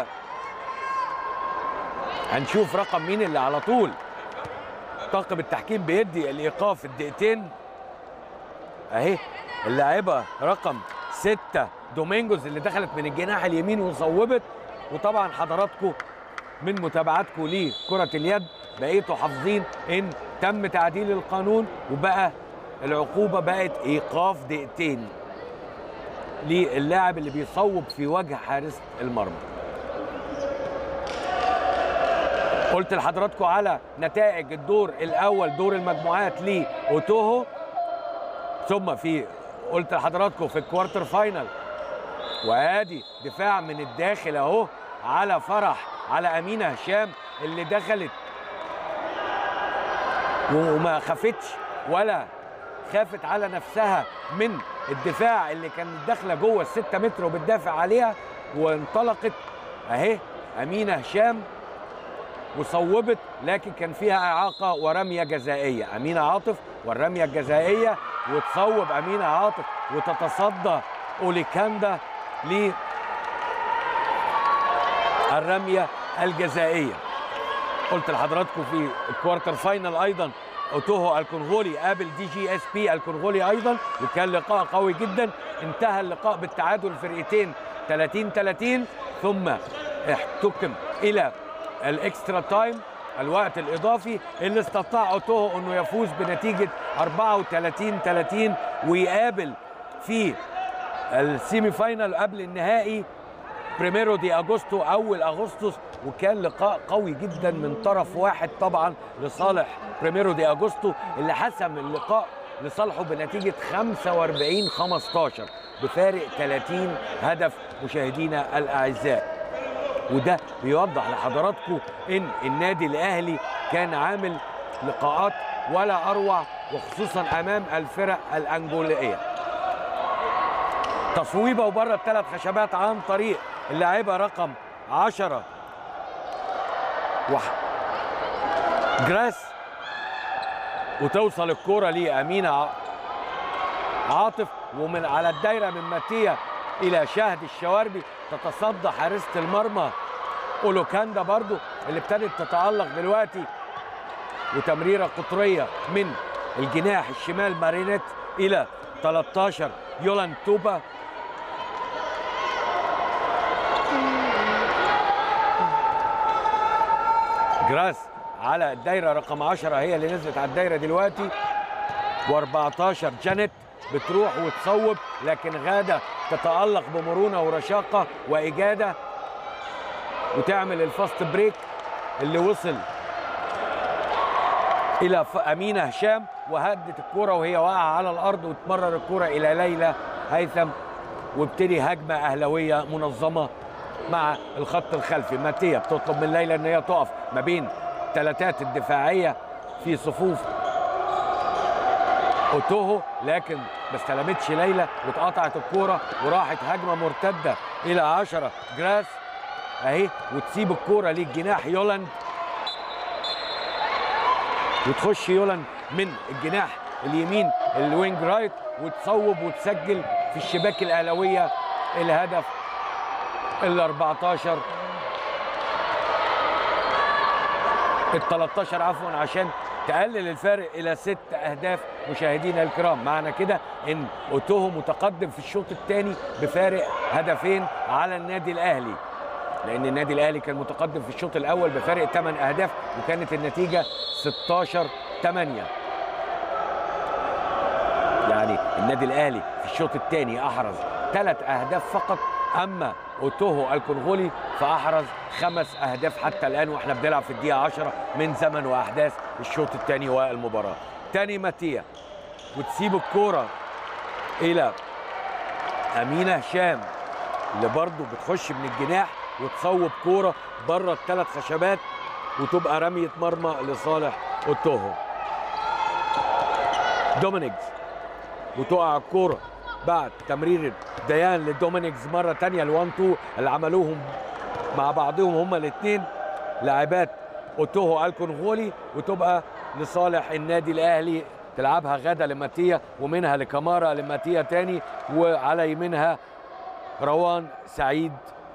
هنشوف رقم مين اللي على طول طاقم التحكيم بيدي الايقاف الدقيقتين اهي اللاعبه رقم ستة دومينجوز اللي دخلت من الجناح اليمين وصوبت وطبعا حضراتكم من متابعتكم لكرة اليد بقيتوا حافظين ان تم تعديل القانون وبقى العقوبه بقت ايقاف دقيقتين للاعب اللي بيصوب في وجه حارس المرمى قلت لحضراتكم على نتائج الدور الاول دور المجموعات لاوتوهو ثم في قلت لحضراتكم في الكوارتر فاينل وادي دفاع من الداخل اهو على فرح على امينه هشام اللي دخلت وما خافتش ولا خافت على نفسها من الدفاع اللي كانت داخله جوه الستة متر وبتدافع عليها وانطلقت اهي امينه هشام وصوبت لكن كان فيها اعاقه ورميه جزائيه امينه عاطف والرميه الجزائيه وتصوب امينه عاطف وتتصدى اوليكاندا للرميه الجزائيه قلت لحضراتكم في الكوارتر فاينل ايضا اوتوهو الكونغولي قابل دي جي اس بي الكونغولي ايضا وكان لقاء قوي جدا انتهى اللقاء بالتعادل الفرقتين 30 30 ثم احتكم الى الاكسترا تايم الوقت الاضافي اللي استطاع اوتوهو انه يفوز بنتيجه 34 30 ويقابل في السيمي فاينال قبل النهائي بريميرو دي اغسطو اول اغسطس وكان لقاء قوي جدا من طرف واحد طبعا لصالح بريميرو دي اغسطو اللي حسم اللقاء لصالحه بنتيجه 45 15 بفارق 30 هدف مشاهدينا الاعزاء وده بيوضح لحضراتكم ان النادي الاهلي كان عامل لقاءات ولا اروع وخصوصا امام الفرق الانجوليه تصويبه وبره الثلاث خشبات عن طريق اللاعبه رقم 10 وح... جراس وتوصل الكرة لأمينة عاطف ومن على الدايرة من ماتيا إلى شهد الشواربي تتصدى حارسة المرمى أولوكاندا برضو اللي ابتدت تتألق دلوقتي وتمريرة قطرية من الجناح الشمال مارينيت إلى 13 يولان توبا جراس على الدايره رقم 10 هي اللي نزلت على الدايره دلوقتي و14 جانيت بتروح وتصوب لكن غاده تتالق بمرونه ورشاقه واجاده وتعمل الفاست بريك اللي وصل الى امينه هشام وهدت الكره وهي واقعه على الارض وتمرر الكره الى ليلى هيثم وابتدي هجمه اهلاويه منظمه مع الخط الخلفي ماتيا بتطلب من ليلى ان هي تقف ما بين الثلاثات الدفاعيه في صفوف اوتوهو لكن ما استلمتش ليلى واتقطعت الكوره وراحت هجمه مرتده الى 10 جراس اهي وتسيب الكوره للجناح يولاند وتخش يولاند من الجناح اليمين الوينج رايت وتصوب وتسجل في الشباك الاهلاويه الهدف ال 14 ال 13 عفوا عشان تقلل الفارق الى ست اهداف مشاهدينا الكرام معنى كده ان اوتوهو متقدم في الشوط الثاني بفارق هدفين على النادي الاهلي لان النادي الاهلي كان متقدم في الشوط الاول بفارق 8 اهداف وكانت النتيجه 16 8 يعني النادي الاهلي في الشوط الثاني احرز ثلاث اهداف فقط اما اوتوهو الكونغولي فاحرز خمس اهداف حتى الان واحنا بنلعب في الدقيقه 10 من زمن واحداث الشوط الثاني والمباراه تاني ماتيا وتسيب الكوره الى امينه هشام اللي برضه بتخش من الجناح وتصوب كوره بره الثلاث خشبات وتبقى رميه مرمى لصالح اوتوهو دومينيكس وتقع الكوره بعد تمرير ديان لدومينيكس مره تانية الوان تو اللي عملوهم مع بعضهم هما الاثنين لاعبات اوتوهو الكونغولي وتبقى لصالح النادي الاهلي تلعبها غدا لماتيا ومنها لكمارا لماتيا تاني وعلى يمينها روان سعيد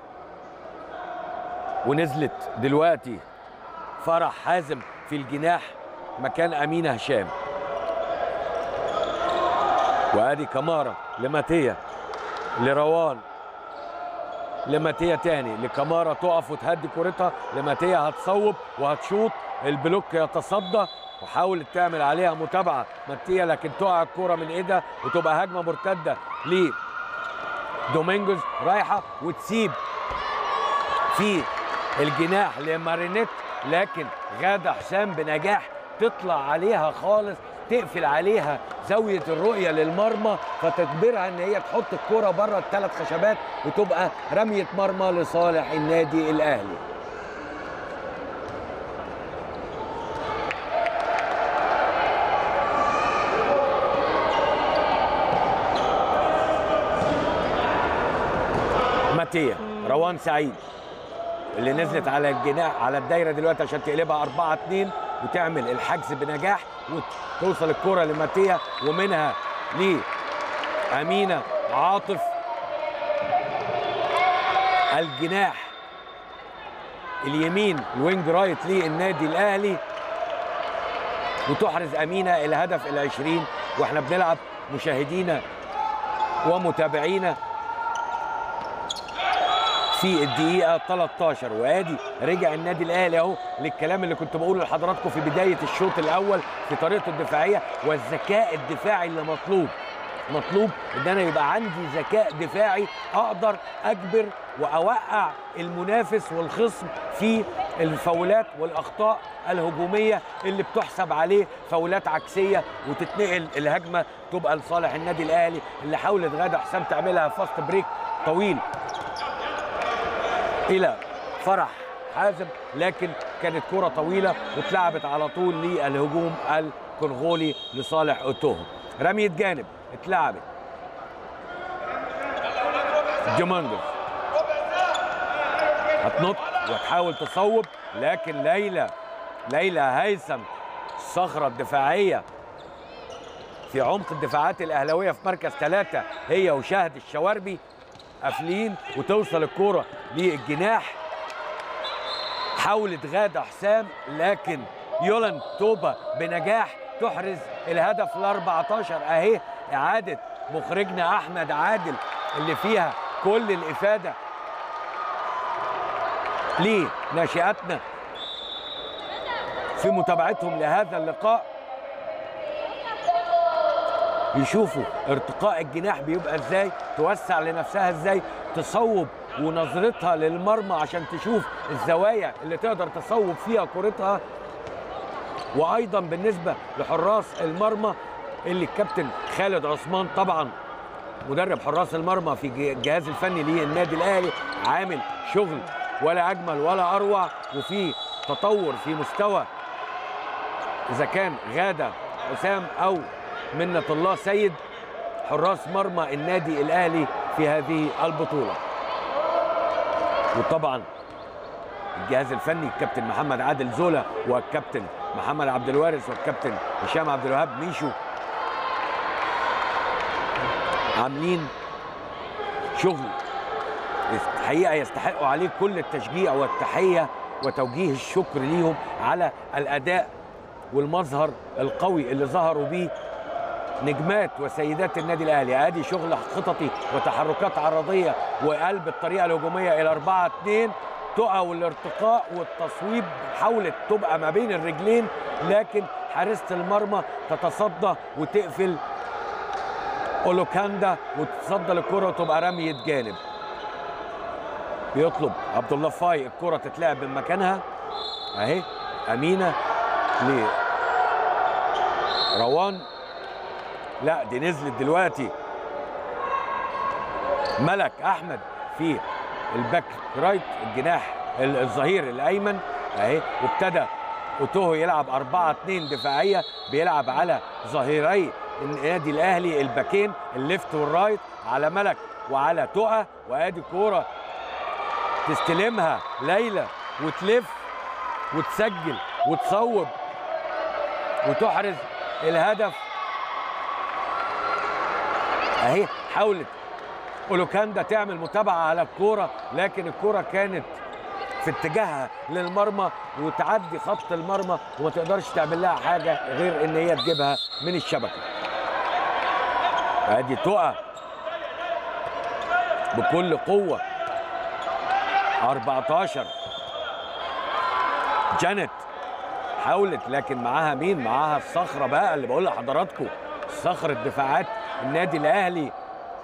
ونزلت دلوقتي فرح حازم في الجناح مكان امينه هشام وادي كمارا لماتيا لروان لماتيا تاني لكمارا تقف وتهدي كورتها لماتيا هتصوب وهتشوط البلوك يتصدى وحاولت تعمل عليها متابعه ماتيا لكن تقع الكوره من ايدها وتبقى هجمه مرتده ل دومينجوز رايحه وتسيب في الجناح لمارينيت لكن غاده حسام بنجاح تطلع عليها خالص تقفل عليها زاويه الرؤيه للمرمى فتجبرها ان هي تحط الكوره بره الثلاث خشبات وتبقى رميه مرمى لصالح النادي الاهلي ماتيا روان سعيد اللي نزلت على الجناح على الدايره دلوقتي عشان تقلبها 4 2 وتعمل الحجز بنجاح وتوصل الكره لماتيا ومنها لامينه عاطف الجناح اليمين الوينج رايت للنادي الاهلي وتحرز امينه الهدف العشرين واحنا بنلعب مشاهدينا ومتابعينا في الدقيقة 13 وادي رجع النادي الاهلي اهو للكلام اللي كنت بقوله لحضراتكم في بداية الشوط الاول في طريقته الدفاعية والذكاء الدفاعي اللي مطلوب مطلوب ان انا يبقى عندي ذكاء دفاعي اقدر اجبر واوقع المنافس والخصم في الفاولات والاخطاء الهجوميه اللي بتحسب عليه فاولات عكسيه وتتنقل الهجمه تبقى لصالح النادي الاهلي اللي حاولت غاده حسام تعملها فاست بريك طويل الى فرح حازم لكن كانت كره طويله واتلعبت على طول للهجوم الكونغولي لصالح اوتوهو رميه جانب اتلعبت جمانجوس هتنط وتحاول تصوب لكن ليلى ليلى هيثم الصخره الدفاعيه في عمق الدفاعات الاهلاويه في مركز ثلاثه هي وشاهد الشواربي قافلين وتوصل الكوره للجناح حاولت غاده حسام لكن يولان توبا بنجاح تحرز الهدف ال 14 اهي اعاده مخرجنا احمد عادل اللي فيها كل الافاده لناشئاتنا في متابعتهم لهذا اللقاء يشوفوا ارتقاء الجناح بيبقى ازاي توسع لنفسها ازاي تصوب ونظرتها للمرمى عشان تشوف الزوايا اللي تقدر تصوب فيها كورتها وايضا بالنسبه لحراس المرمى اللي الكابتن خالد عثمان طبعا مدرب حراس المرمى في الجهاز الفني للنادي الاهلي عامل شغل ولا اجمل ولا اروع وفي تطور في مستوى اذا كان غاده حسام او منة الله سيد حراس مرمى النادي الاهلي في هذه البطوله وطبعا الجهاز الفني الكابتن محمد عادل زولا والكابتن محمد عبد الوارث والكابتن هشام عبد الوهاب ميشو عاملين شغل الحقيقه يستحقوا عليه كل التشجيع والتحيه وتوجيه الشكر ليهم على الاداء والمظهر القوي اللي ظهروا بيه نجمات وسيدات النادي الاهلي ادي شغل خططي وتحركات عرضيه وقلب الطريقه الهجوميه الى 4 2 تقع والارتقاء والتصويب حاولت تبقى ما بين الرجلين لكن حارسه المرمى تتصدى وتقفل اولوكاندا وتتصدى للكره وتبقى رميه جانب بيطلب عبد الله فاي الكره تتلعب من مكانها اهي امينه ل روان لا دي نزلت دلوقتي ملك احمد في الباك رايت الجناح الظهير الايمن اهي وابتدى اوتوهو يلعب 4 2 دفاعيه بيلعب على ظهيري النادي الاهلي الباكين الليفت والرايت على ملك وعلى تقى وادي كوره تستلمها ليلى وتلف وتسجل وتصوب وتحرز الهدف اهي حاولت اولوكاندا تعمل متابعه على الكوره لكن الكوره كانت في اتجاهها للمرمى وتعدي خط المرمى وما تقدرش تعمل لها حاجه غير ان هي تجيبها من الشبكه ادي تقى بكل قوه 14 جانت حاولت لكن معاها مين معاها الصخره بقى اللي بقول لحضراتكم صخره دفاعات النادي الاهلي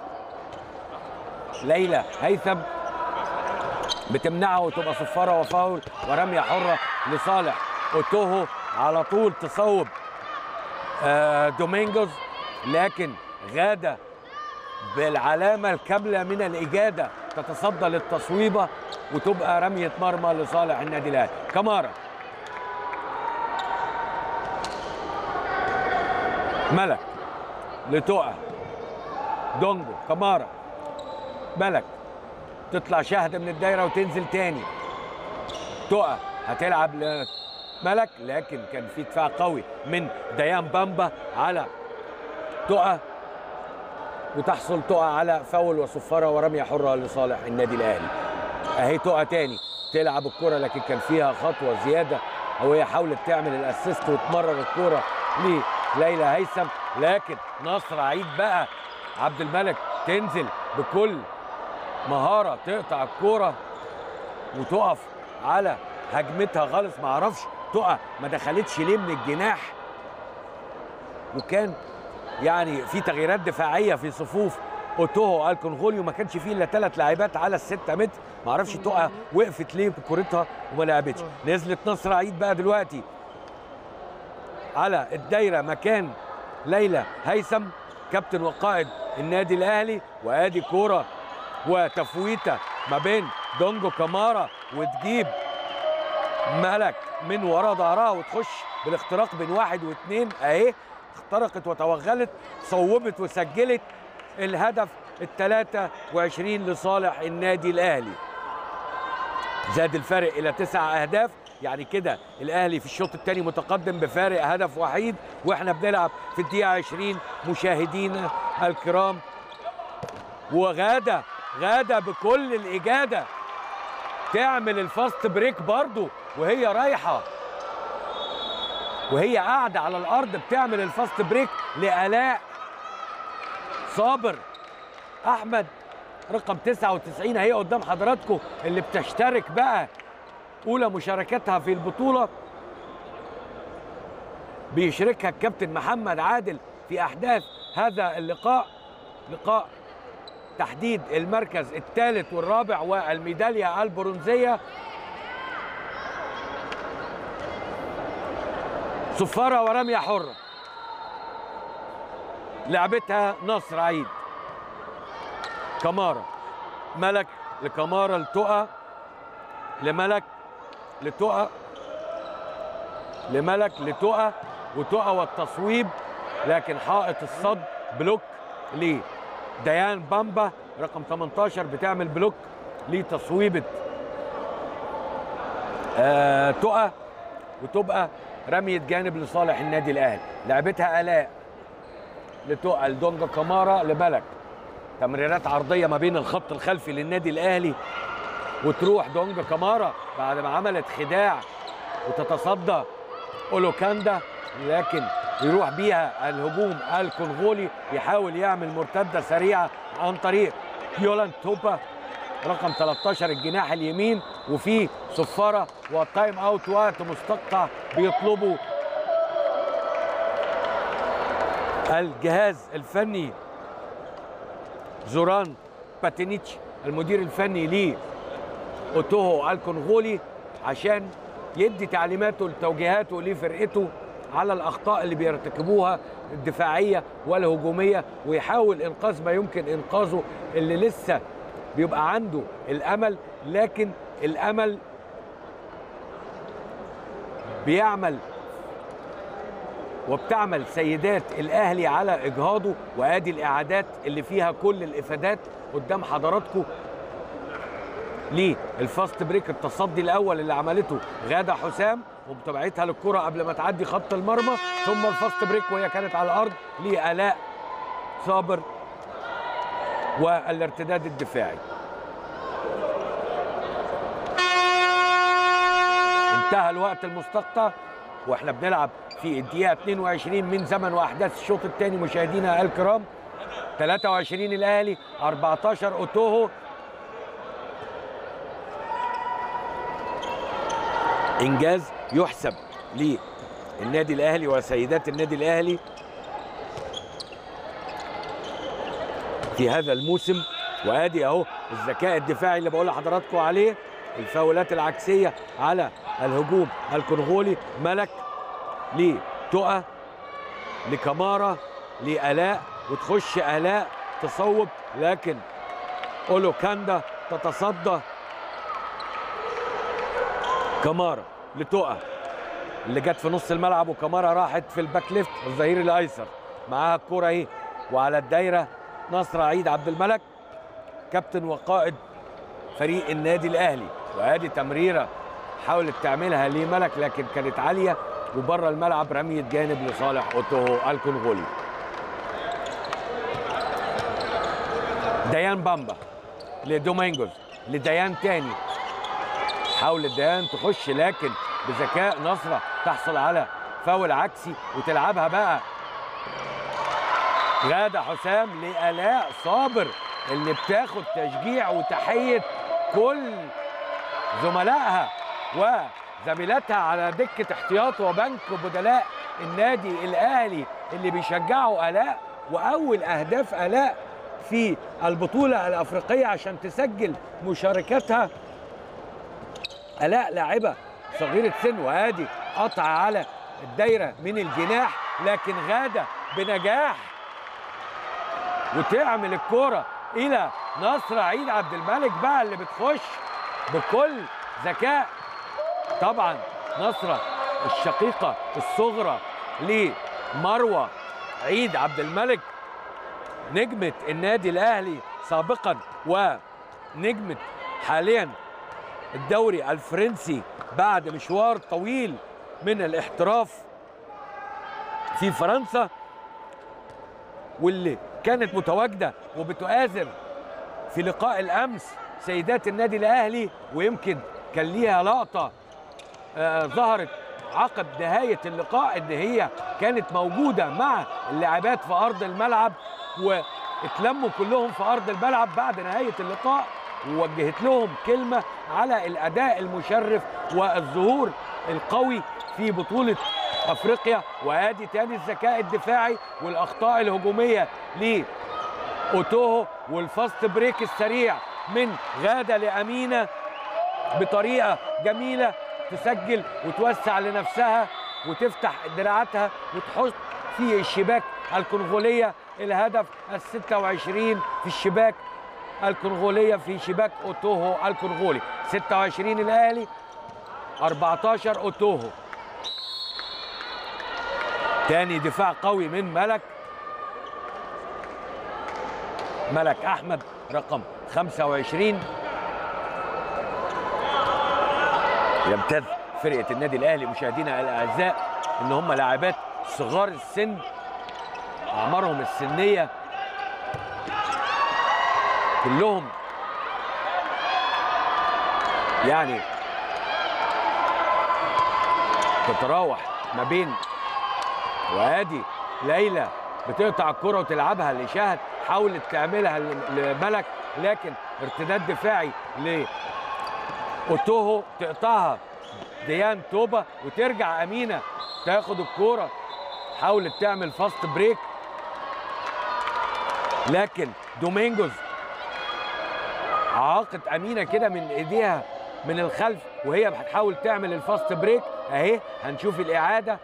ليلى هيثم بتمنعه وتبقى صفاره وفاول ورميه حره لصالح اوتوهو على طول تصوب آه دومينجوز لكن غاده بالعلامه الكامله من الاجاده تتصدى للتصويبه وتبقى رميه مرمى لصالح النادي الاهلي كمارا ملك لتقع دونجو كمارا ملك تطلع شاهدة من الدايرة وتنزل تاني تقع هتلعب لملك لكن كان في دفاع قوي من ديان بامبا على تقع وتحصل تقع على فاول وصفارة ورمية حرة لصالح النادي الأهلي أهي تقع تاني تلعب الكرة لكن كان فيها خطوة زيادة أو هي حاولت تعمل الأسيست وتمرر الكرة لليلى هيثم لكن نصر عيد بقى عبد الملك تنزل بكل مهارة تقطع الكرة وتقف على هجمتها خالص ما اعرفش تقع ما دخلتش ليه من الجناح وكان يعني في تغييرات دفاعيه في صفوف اوتوهو الكونغولي وما كانش فيه الا ثلاث لاعبات على الستة متر ما اعرفش تقع وقفت ليه بكورتها وما لعبتش نزلت نصر عيد بقى دلوقتي على الدايره مكان ليلى هيثم كابتن وقائد النادي الاهلي وادي كوره وتفويته ما بين دونجو كامارا وتجيب ملك من ورا ظهرها وتخش بالاختراق بين واحد واثنين اهي اخترقت وتوغلت صوبت وسجلت الهدف ال 23 لصالح النادي الاهلي زاد الفارق الى تسع اهداف يعني كده الاهلي في الشوط الثاني متقدم بفارق هدف وحيد واحنا بنلعب في الدقيقه 20 مشاهدينا الكرام وغاده غاده بكل الاجاده تعمل الفاست بريك برضو وهي رايحه وهي قاعده على الارض بتعمل الفاست بريك لالاء صابر احمد رقم 99 هي قدام حضراتكم اللي بتشترك بقى اولى مشاركتها في البطوله بيشركها الكابتن محمد عادل في احداث هذا اللقاء لقاء تحديد المركز الثالث والرابع والميداليه البرونزيه صفاره ورميه حره لعبتها نصر عيد كمارا ملك لكمارا لتقى لملك لتقى لملك لتقى وتقى والتصويب لكن حائط الصد بلوك ليه ديان بامبا رقم 18 بتعمل بلوك لتصويبه آه تقى وتبقى رميه جانب لصالح النادي الاهلي لعبتها الاء لتقى لدونجا كمارا لملك تمريرات عرضيه ما بين الخط الخلفي للنادي الاهلي وتروح دونجا كمارا بعد ما عملت خداع وتتصدى اولوكاندا لكن يروح بيها الهجوم الكونغولي يحاول يعمل مرتده سريعه عن طريق يولان توبا رقم 13 الجناح اليمين وفي صفاره والتايم اوت وقت مستقطع بيطلبوا الجهاز الفني زوران باتينيتش المدير الفني ليه اوتوهو الكونغولي عشان يدي تعليماته وتوجيهاته لفرقته على الاخطاء اللي بيرتكبوها الدفاعيه والهجوميه ويحاول انقاذ ما يمكن انقاذه اللي لسه بيبقى عنده الامل لكن الامل بيعمل وبتعمل سيدات الاهلي على اجهاضه وادي الاعادات اللي فيها كل الافادات قدام حضراتكم ليه الفاست بريك التصدي الاول اللي عملته غاده حسام ومتابعتها للكره قبل ما تعدي خط المرمى ثم الفاست بريك وهي كانت على الارض لالاء صابر والارتداد الدفاعي انتهى الوقت المستقطع واحنا بنلعب في الدقيقه 22 من زمن واحداث الشوط الثاني مشاهدينا الكرام 23 الاهلي 14 اوتوهو انجاز يحسب للنادي الاهلي وسيدات النادي الاهلي في هذا الموسم وادي اهو الذكاء الدفاعي اللي بقول لحضراتكم عليه الفاولات العكسيه على الهجوم الكونغولي ملك لتقى لكمارة لآلاء وتخش آلاء تصوب لكن أولو كاندا تتصدى كمارة لتقى اللي جت في نص الملعب وكمارة راحت في الباك ليفت الظهير الايسر معاها الكرة اهي وعلى الدايرة نصر عيد عبد الملك كابتن وقائد فريق النادي الاهلي وادي تمريره حاولت تعملها لملك لكن كانت عاليه وبره الملعب رميه جانب لصالح اوتوهو الكونغولي ديان بامبا لدومينجوز لديان تاني حاولت ديان تخش لكن بذكاء نصرة تحصل على فاول عكسي وتلعبها بقى غادة حسام لآلاء صابر اللي بتاخد تشجيع وتحية كل زملائها وزميلاتها على دكة احتياط وبنك بدلاء النادي الأهلي اللي بيشجعوا آلاء وأول أهداف آلاء في البطولة الأفريقية عشان تسجل مشاركتها آلاء لاعبة صغيرة سن وادي قطع على الدايرة من الجناح لكن غادة بنجاح وتعمل الكرة إلى نصر عيد عبد الملك بقى اللي بتخش بكل ذكاء طبعا نصرة الشقيقة الصغرى لمروة عيد عبد الملك نجمة النادي الأهلي سابقا ونجمة حاليا الدوري الفرنسي بعد مشوار طويل من الاحتراف في فرنسا واللي كانت متواجده وبتؤازر في لقاء الامس سيدات النادي الاهلي ويمكن كان ليها لقطه آه ظهرت عقب نهايه اللقاء ان هي كانت موجوده مع اللاعبات في ارض الملعب واتلموا كلهم في ارض الملعب بعد نهايه اللقاء ووجهت لهم كلمه على الاداء المشرف والظهور القوي في بطوله افريقيا وادي تاني الذكاء الدفاعي والاخطاء الهجوميه لاوتوهو والفاست بريك السريع من غاده لامينه بطريقه جميله تسجل وتوسع لنفسها وتفتح دراعاتها وتحط في الشباك الكونغوليه الهدف ال 26 في الشباك الكونغوليه في شباك اوتوهو الكونغولي 26 الاهلي 14 اوتوهو تاني دفاع قوي من ملك ملك احمد رقم 25 يمتاز فرقه النادي الاهلي مشاهدينا الاعزاء ان هم لاعبات صغار السن اعمارهم السنيه كلهم يعني تتراوح ما بين وادي ليلى بتقطع الكرة وتلعبها لشهد حاولت تعملها لملك لكن ارتداد دفاعي لاوتوهو تقطعها ديان توبا وترجع امينه تاخد الكوره حاولت تعمل فاست بريك لكن دومينجوز عاقت امينه كده من ايديها من الخلف وهي هتحاول تعمل الفاست بريك اهي هنشوف الاعاده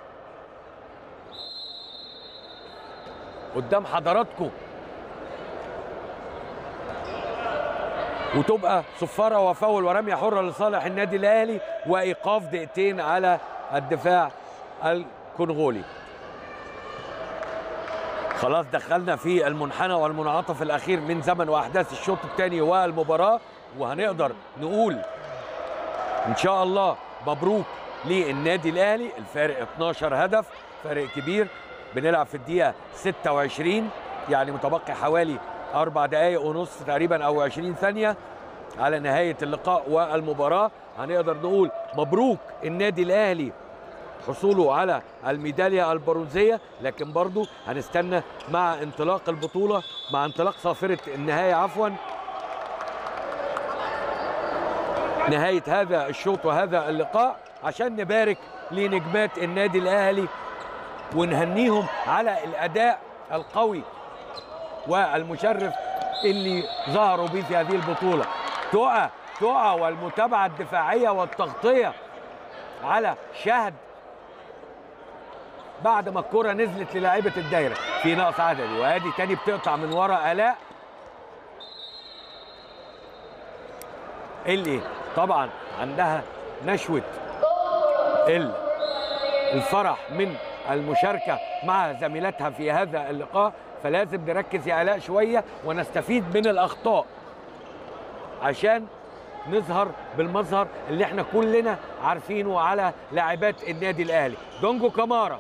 قدام حضراتكم وتبقى صفاره وفاول ورميه حره لصالح النادي الاهلي وايقاف دقيقتين على الدفاع الكونغولي خلاص دخلنا في المنحنى والمنعطف الاخير من زمن واحداث الشوط الثاني والمباراه وهنقدر نقول ان شاء الله مبروك للنادي الاهلي الفارق 12 هدف فارق كبير بنلعب في الدقيقه 26 يعني متبقي حوالي اربع دقائق ونص تقريبا او 20 ثانيه على نهايه اللقاء والمباراه هنقدر نقول مبروك النادي الاهلي حصوله على الميداليه البرونزيه لكن برضو هنستنى مع انطلاق البطوله مع انطلاق صافره النهايه عفوا نهايه هذا الشوط وهذا اللقاء عشان نبارك لنجمات النادي الاهلي ونهنيهم على الاداء القوي والمشرف اللي ظهروا بيه في هذه البطوله تقى تقى والمتابعه الدفاعيه والتغطيه على شهد بعد ما الكره نزلت للاعيبه الدايره في نقص عددي وادي تاني بتقطع من ورا الاء اللي طبعا عندها نشوه ال- الفرح من المشاركه مع زميلتها في هذا اللقاء فلازم نركز يا الاء شويه ونستفيد من الاخطاء عشان نظهر بالمظهر اللي احنا كلنا عارفينه على لاعبات النادي الاهلي دونجو كامارا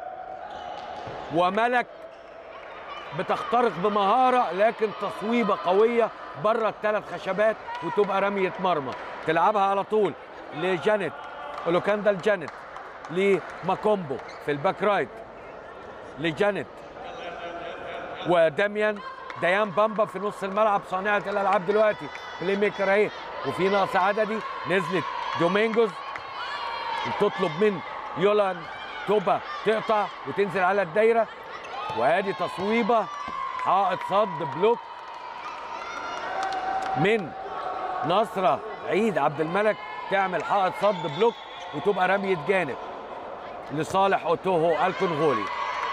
وملك بتخترق بمهاره لكن تصويبه قويه بره الثلاث خشبات وتبقى رميه مرمى تلعبها على طول لجانيت اولوكاندا لجانيت لماكومبو في الباك رايت لجانيت وداميان ديان بامبا في نص الملعب صانعه الالعاب دلوقتي بلاي ميكر اهي وفي نقص عددي نزلت دومينجوز تطلب من يولان توبا تقطع وتنزل على الدايره وادي تصويبه حائط صد بلوك من نصره عيد عبد الملك تعمل حائط صد بلوك وتبقى رميه جانب لصالح اوتوهو الكونغولي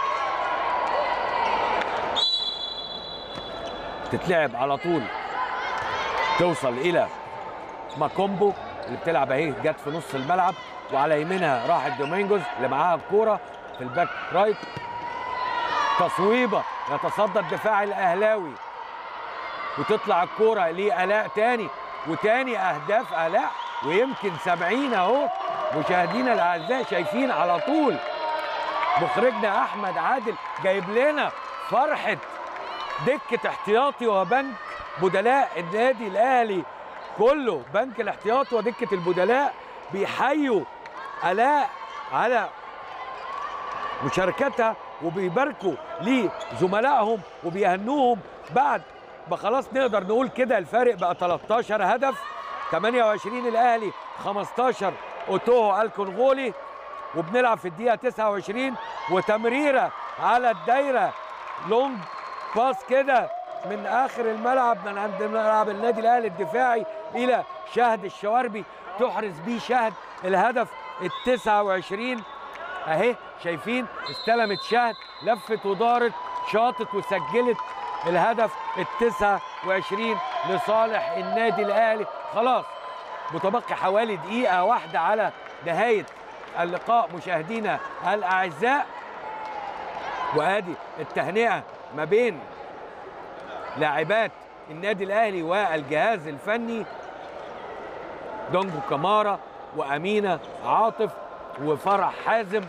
تتلعب على طول توصل الى ماكومبو اللي بتلعب اهي جت في نص الملعب وعلى يمينها راحت دومينجوز اللي معاها الكوره في الباك رايت تصويبه يتصدى الدفاع الاهلاوي وتطلع الكوره لالاء تاني وتاني اهداف الاء ويمكن سامعين اهو مشاهدينا الاعزاء شايفين على طول مخرجنا احمد عادل جايب لنا فرحه دكه احتياطي وبنك بدلاء النادي الاهلي كله بنك الاحتياط ودكه البدلاء بيحيوا الاء على مشاركتها وبيباركوا لزملائهم وبيهنوهم بعد ما خلاص نقدر نقول كده الفارق بقى 13 هدف 28 الاهلي 15 اوتوهو الكونغولي وبنلعب في الدقيقه 29 وتمريره على الدايره لونج باس كده من اخر الملعب من عند ملعب النادي الاهلي الدفاعي الى شهد الشواربي تحرز بيه شهد الهدف ال 29 اهي شايفين استلمت شهد لفت ودارت شاطت وسجلت الهدف ال 29 لصالح النادي الاهلي خلاص متبقي حوالي دقيقة واحدة على نهاية اللقاء مشاهدينا الأعزاء وادي التهنئة ما بين لاعبات النادي الأهلي والجهاز الفني دونجو كمارا وأمينة عاطف وفرح حازم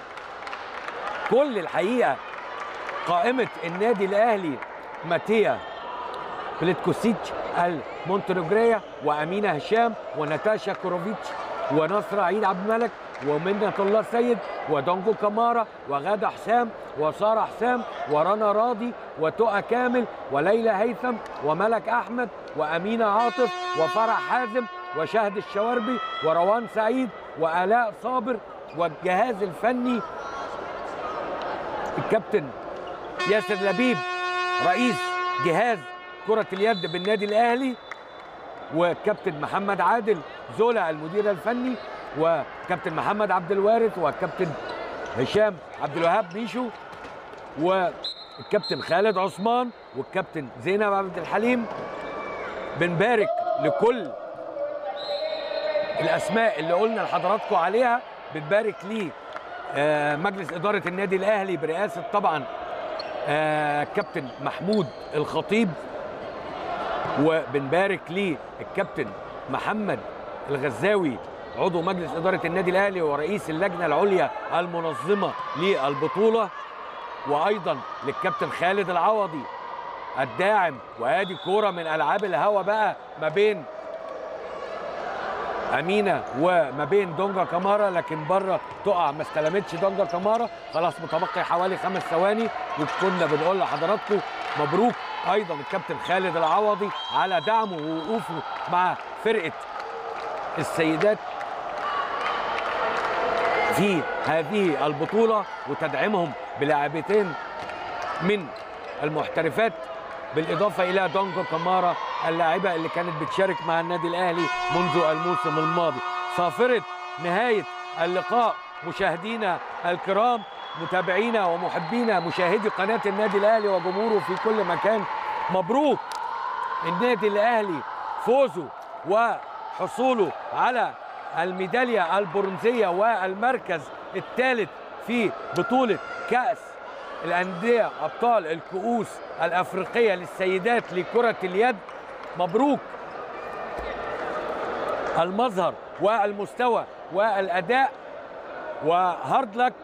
كل الحقيقة قائمة النادي الأهلي ماتيا بليتكوسيتش المونتنجرية وأمينة هشام وناتاشا كوروفيتش ونصر عيد عبد الملك ومنة الله السيد ودونجو كمارا وغادة حسام وسارة حسام ورنا راضي وتقى كامل وليلى هيثم وملك أحمد وأمينة عاطف وفرح حازم وشهد الشواربي وروان سعيد وآلاء صابر والجهاز الفني الكابتن ياسر لبيب رئيس جهاز كرة اليد بالنادي الأهلي وكابتن محمد عادل زولا المدير الفني وكابتن محمد عبد الوارث وكابتن هشام عبد الوهاب ميشو والكابتن خالد عثمان والكابتن زينب عبد الحليم بنبارك لكل الاسماء اللي قلنا لحضراتكم عليها بنبارك ليه آه، مجلس اداره النادي الاهلي برئاسه طبعا آه، كابتن محمود الخطيب وبنبارك ليه الكابتن محمد الغزاوي عضو مجلس اداره النادي الاهلي ورئيس اللجنه العليا المنظمه للبطوله وايضا للكابتن خالد العوضي الداعم وادي كوره من العاب الهوا بقى ما بين امينه وما بين دونجا كامارا لكن بره تقع ما استلمتش دونجا كامارا خلاص متبقي حوالي خمس ثواني وكنا بنقول لحضراتكم مبروك ايضا الكابتن خالد العوضي على دعمه ووقوفه مع فرقه السيدات في هذه البطولة وتدعيمهم بلاعبتين من المحترفات بالإضافة إلى دونجو كامارا اللاعبة اللي كانت بتشارك مع النادي الأهلي منذ الموسم الماضي صافرة نهاية اللقاء مشاهدينا الكرام متابعينا ومحبينا مشاهدي قناة النادي الأهلي وجمهوره في كل مكان مبروك النادي الأهلي فوزه وحصوله على الميدالية البرونزية والمركز الثالث في بطولة كأس الأندية أبطال الكؤوس الأفريقية للسيدات لكرة اليد مبروك المظهر والمستوى والأداء وهارد لك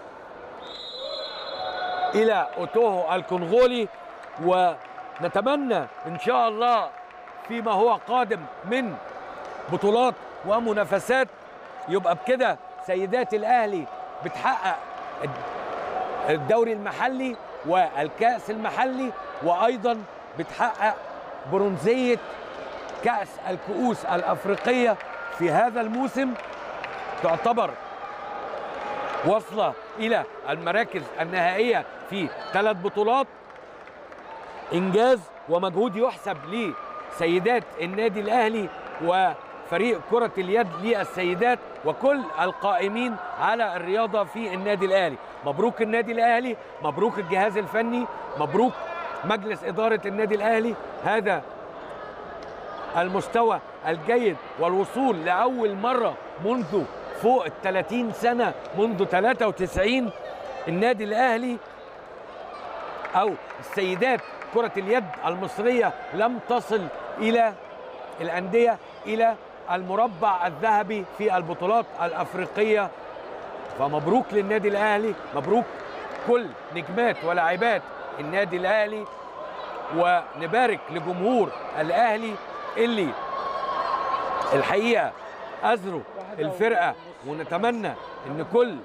إلى أوتوهو الكونغولي ونتمنى إن شاء الله فيما هو قادم من بطولات ومنافسات يبقى بكده سيدات الأهلي بتحقق الدوري المحلي والكأس المحلي وأيضا بتحقق برونزية كأس الكؤوس الأفريقية في هذا الموسم تعتبر وصلة إلى المراكز النهائية في ثلاث بطولات إنجاز ومجهود يحسب لسيدات النادي الأهلي وفريق كرة اليد للسيدات وكل القائمين على الرياضة في النادي الأهلي مبروك النادي الأهلي مبروك الجهاز الفني مبروك مجلس إدارة النادي الأهلي هذا المستوى الجيد والوصول لأول مرة منذ فوق ال 30 سنة منذ 93 النادي الأهلي أو السيدات كرة اليد المصرية لم تصل إلى الأندية إلى المربع الذهبي في البطولات الأفريقية فمبروك للنادي الأهلي مبروك كل نجمات ولاعبات النادي الأهلي ونبارك لجمهور الأهلي اللي الحقيقة أزروا الفرقة ونتمنى ان كل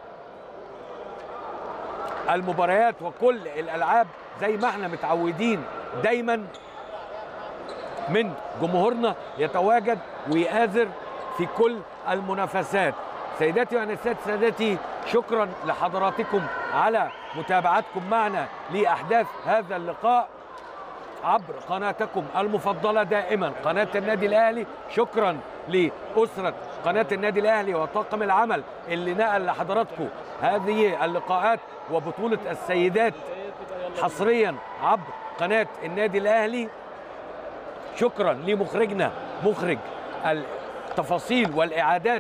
المباريات وكل الالعاب زي ما احنا متعودين دايما من جمهورنا يتواجد ويآزر في كل المنافسات سيداتي وانسات سادتي شكرا لحضراتكم على متابعتكم معنا لاحداث هذا اللقاء عبر قناتكم المفضله دائما قناه النادي الاهلي شكرا لاسره قناه النادي الاهلي وطاقم العمل اللي نقل لحضراتكم هذه اللقاءات وبطوله السيدات حصريا عبر قناه النادي الاهلي شكرا لمخرجنا مخرج التفاصيل والاعادات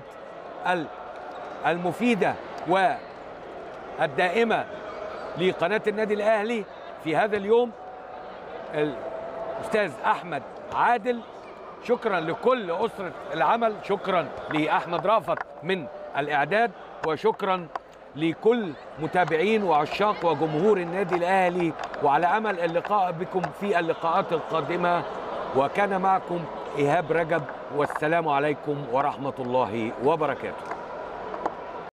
المفيده والدائمه لقناه النادي الاهلي في هذا اليوم الاستاذ احمد عادل شكرا لكل اسره العمل شكرا لاحمد رافت من الاعداد وشكرا لكل متابعين وعشاق وجمهور النادي الاهلي وعلى امل اللقاء بكم في اللقاءات القادمه وكان معكم ايهاب رجب والسلام عليكم ورحمه الله وبركاته